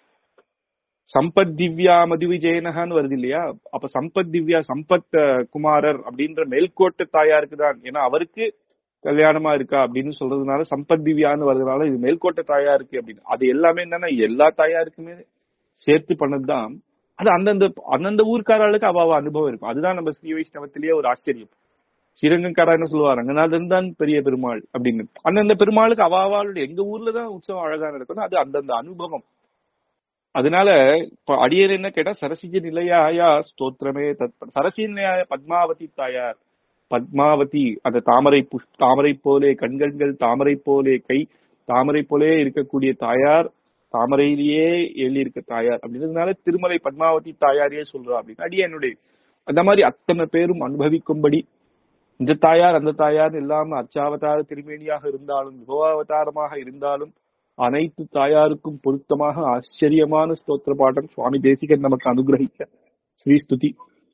சம்பத் திவ்யா மது விஜயனகான்னு வருது இல்லையா அப்ப சம்பத் திவ்யா சம்பத் அஹ், குமாரர் அப்படின்ற மேல்கோட்டு தாயாருக்கு தான் ஏன்னா அவருக்கு கல்யாணமா இருக்கா அப்படின்னு சொல்றதுனால சம்பத் திவ்யான்னு வர்றதுனால இது மேல்கோட்டை தாயாருக்கு அப்படின்னு அது எல்லாமே என்னன்னா எல்லா தாயாருக்குமே சேர்த்து பண்ணதுதான் அது அந்தந்த அந்தந்த ஊர்க்காரர்களுக்கு அவாவ அனுபவம் இருக்கும் அதுதான் நம்ம ஸ்ரீ வைஷ்ணவத்திலேயே ஒரு ஆச்சரியம் ஸ்ரீரங்கக்காரா என்ன சொல்லுவார் ரங்கநாதன் தான் பெரிய பெருமாள் அப்படின்னு அந்தந்த பெருமாளுக்கு அவாவாளுடைய எங்க ஊர்ல தான் உற்சவம் அழகா நடக்கும் அது அந்தந்த அனுபவம் அதனால இப்ப அடியர் என்ன கேட்டா சரசிஜ நிலையாயா ஸ்தோத்திரமே தத் சரசி நிலையாய பத்மாவதி தாயார் பத்மாவதி அந்த தாமரை புஷ் தாமரை போலே கண்கண்கள் தாமரை போலே கை தாமரை போலே இருக்கக்கூடிய தாயார் தாமரையிலேயே எழுதி இருக்க தாயார் அப்படின்றதுனால திருமலை பத்மாவதி தாயாரையே சொல்றா அப்படின்னு அடியனுடைய அந்த மாதிரி அத்தனை பேரும் அனுபவிக்கும்படி இந்த தாயார் அந்த தாயார் இல்லாம அர்ச்சாவதார திருமேனியாக இருந்தாலும் விபவாவதாரமாக இருந்தாலும் அனைத்து தாயாருக்கும் பொருத்தமாக ஆச்சரியமான ஸ்தோத்திர பாடம் சுவாமி தேசிகன் நமக்கு அனுகிரகிக்க ஸ்ரீஸ்துதி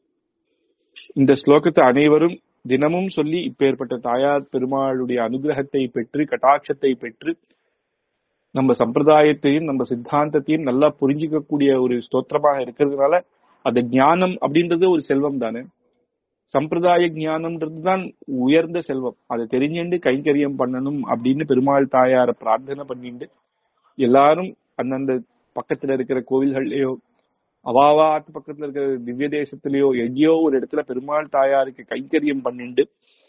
இந்த ஸ்லோகத்தை அனைவரும் தினமும் சொல்லி இப்பேற்பட்ட தாயார் பெருமாளுடைய அனுகிரகத்தை பெற்று கட்டாட்சத்தை பெற்று நம்ம சம்பிரதாயத்தையும் நம்ம சித்தாந்தத்தையும் நல்லா புரிஞ்சிக்கக்கூடிய ஒரு ஸ்தோத்திரமாக இருக்கிறதுனால அந்த ஞானம் அப்படின்றது ஒரு செல்வம் தானே சம்பிரதாய ஞானம்ன்றது தான் உயர்ந்த செல்வம் அதை தெரிஞ்சுண்டு கைங்கரியம் பண்ணணும் அப்படின்னு பெருமாள் தாயார பிரார்த்தனை பண்ணிட்டு எல்லாரும் அந்தந்த பக்கத்துல இருக்கிற கோவில்கள்லயோ அவாவாத்து பக்கத்துல இருக்கிற திவ்ய தேசத்திலேயோ எங்கேயோ ஒரு இடத்துல பெருமாள் தாயாருக்கு கைங்கரியம் பண்ணிண்டு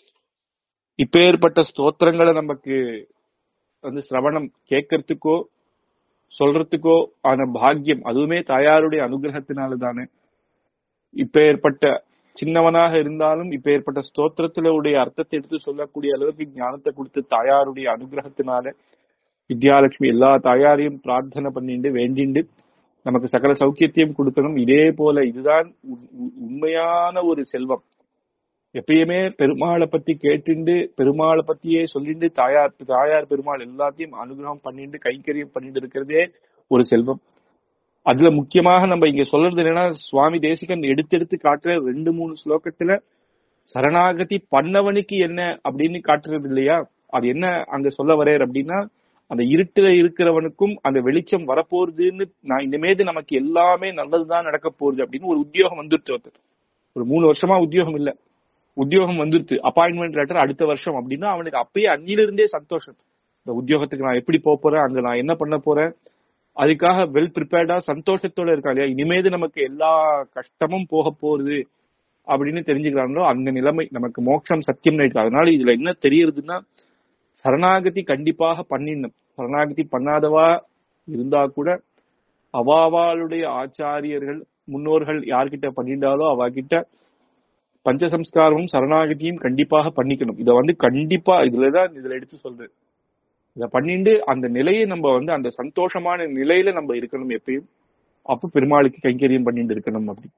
இப்பேற்பட்ட ஸ்தோத்திரங்களை நமக்கு வந்து சிரவணம் கேட்கறதுக்கோ சொல்றதுக்கோ ஆன பாக்கியம் அதுவுமே தாயாருடைய அனுகிரகத்தினால தானே இப்ப ஏற்பட்ட சின்னவனாக இருந்தாலும் இப்ப ஏற்பட்ட ஸ்தோத்திரத்துல உடைய அர்த்தத்தை எடுத்து சொல்லக்கூடிய அளவுக்கு ஞானத்தை கொடுத்து தாயாருடைய அனுகிரகத்தினால வித்யாலட்சுமி எல்லா தாயாரையும் பிரார்த்தனை பண்ணிண்டு வேண்டிண்டு நமக்கு சகல சௌக்கியத்தையும் கொடுக்கணும் இதே போல இதுதான் உ- உ- உண்மையான ஒரு செல்வம் எப்பயுமே பெருமாளை பத்தி கேட்டுண்டு பெருமாளை பத்தியே சொல்லிண்டு தாயார் தாயார் பெருமாள் எல்லாத்தையும் அனுகிரகம் பண்ணிட்டு கைங்கரியம் பண்ணிட்டு இருக்கிறதே ஒரு செல்வம் அதுல முக்கியமாக நம்ம இங்க சொல்றது என்னன்னா சுவாமி தேசிகன் எடுத்து எடுத்து காட்டுற ரெண்டு மூணு ஸ்லோகத்துல சரணாகதி பண்ணவனுக்கு என்ன அப்படின்னு காட்டுறது இல்லையா அது என்ன அங்க சொல்ல வர்றார் அப்படின்னா அந்த இருட்டுல இருக்கிறவனுக்கும் அந்த வெளிச்சம் வரப்போறதுன்னு நான் இனிமேது நமக்கு எல்லாமே நல்லதுதான் நடக்க போகுது அப்படின்னு ஒரு உத்தியோகம் வந்துருச்சு ஒருத்தர் ஒரு மூணு வருஷமா உத்தியோகம் இல்ல உத்தியோகம் வந்துருச்சு அப்பாயின்மெண்ட் லெட்டர் அடுத்த வருஷம் அப்படின்னா அவனுக்கு அப்பயே அன்னில இருந்தே சந்தோஷம் இந்த உத்தியோகத்துக்கு நான் எப்படி போக போறேன் அங்க நான் என்ன பண்ண போறேன் அதுக்காக வெல் ப்ரிப்பேர்டா சந்தோஷத்தோட இருக்கா இல்லையா இனிமேது நமக்கு எல்லா கஷ்டமும் போக போகுது அப்படின்னு தெரிஞ்சுக்கிறாங்களோ அந்த நிலைமை நமக்கு மோட்சம் சத்தியம் இருக்கு அதனால இதுல என்ன தெரியுதுன்னா சரணாகதி கண்டிப்பாக பண்ணிடணும் சரணாகதி பண்ணாதவா இருந்தா கூட அவாவாளுடைய ஆச்சாரியர்கள் முன்னோர்கள் யார்கிட்ட பண்ணிட்டாலோ அவ கிட்ட பஞ்சசம்ஸ்காரமும் சரணாகதியும் கண்டிப்பாக பண்ணிக்கணும் இத வந்து கண்டிப்பா இதுலதான் இதுல எடுத்து சொல்றேன் இத பண்ணிட்டு அந்த நிலையை நம்ம வந்து அந்த சந்தோஷமான நிலையில நம்ம இருக்கணும் எப்பயும் அப்ப பெருமாளுக்கு கைங்கரியம் பண்ணிட்டு இருக்கணும் அப்படி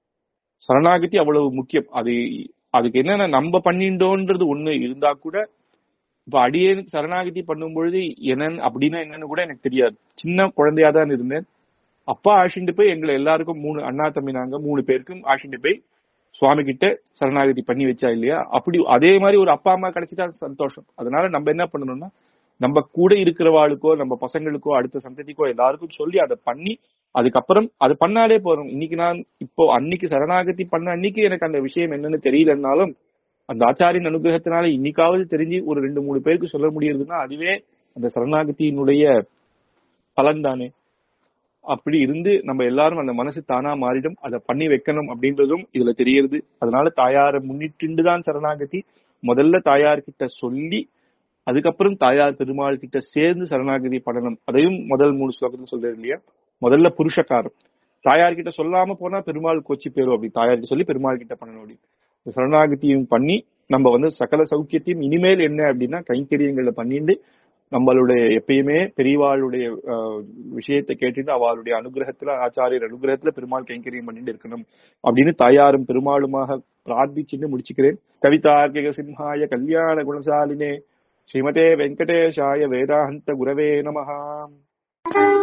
சரணாகதி அவ்வளவு முக்கியம் அது அதுக்கு என்னன்னா நம்ம பண்ணிட்டோன்றது ஒண்ணு இருந்தா கூட இப்ப அடியேனுக்கு சரணாகதி பண்ணும் பொழுது என்னன்னு அப்படின்னா என்னன்னு கூட எனக்கு தெரியாது சின்ன குழந்தையா தான் இருந்தேன் அப்பா ஆஷிண்டு போய் எங்களை எல்லாருக்கும் மூணு அண்ணா தம்பி நாங்க மூணு பேருக்கும் ஆஷிண்டு போய் சுவாமி கிட்ட சரணாகதி பண்ணி வச்சா இல்லையா அப்படி அதே மாதிரி ஒரு அப்பா அம்மா கிடைச்சிட்டா சந்தோஷம் அதனால நம்ம என்ன பண்ணணும்னா நம்ம கூட இருக்கிறவாளுக்கோ நம்ம பசங்களுக்கோ அடுத்த சந்ததிக்கோ எல்லாருக்கும் சொல்லி அதை பண்ணி அதுக்கப்புறம் அது பண்ணாலே போறோம் இன்னைக்கு நான் இப்போ அன்னைக்கு சரணாகதி பண்ண அன்னைக்கு எனக்கு அந்த விஷயம் என்னன்னு தெரியலன்னாலும் அந்த ஆச்சாரியின் அனுகிரகத்தினால இன்னைக்காவது தெரிஞ்சு ஒரு ரெண்டு மூணு பேருக்கு சொல்ல முடியுதுன்னா அதுவே அந்த சரணாகதியினுடைய பலன் தானே அப்படி இருந்து நம்ம எல்லாரும் அந்த மனசு தானா மாறிடும் அதை பண்ணி வைக்கணும் அப்படின்றதும் இதுல தெரியுது அதனால தாயாரை முன்னிட்டு தான் சரணாகதி முதல்ல தாயார் கிட்ட சொல்லி அதுக்கப்புறம் தாயார் பெருமாள் கிட்ட சேர்ந்து சரணாகதி பண்ணணும் அதையும் முதல் மூணு ஸ்லோகத்துல சொல்றது இல்லையா முதல்ல புருஷக்காரம் தாயார் கிட்ட சொல்லாம போனா பெருமாள் கொச்சி பேரும் அப்படி தாயார் கிட்ட சொல்லி பெருமாள் கிட்ட பண்ணணும் அப்படி இந்த சரணாகதியும் பண்ணி நம்ம வந்து சகல சௌக்கியத்தையும் இனிமேல் என்ன அப்படின்னா கைங்கரியங்களை பண்ணிட்டு நம்மளுடைய எப்பயுமே பெரியவாளுடைய ஆஹ், விஷயத்தை கேட்டுட்டு அவளுடைய அனுகிரகத்துல ஆச்சாரியர் அனுகிரகத்துல பெருமாள் கைங்கரியம் பண்ணிட்டு இருக்கணும் அப்படின்னு தாயாரும் பெருமாளுமாக பிரார்த்திச்சுட்டு முடிச்சுக்கிறேன் கவிதார்க்கிக சிம்ஹாய கல்யாண குணசாலினே ஸ்ரீமதே வெங்கடேஷாய வேதாந்த குரவே நமஹா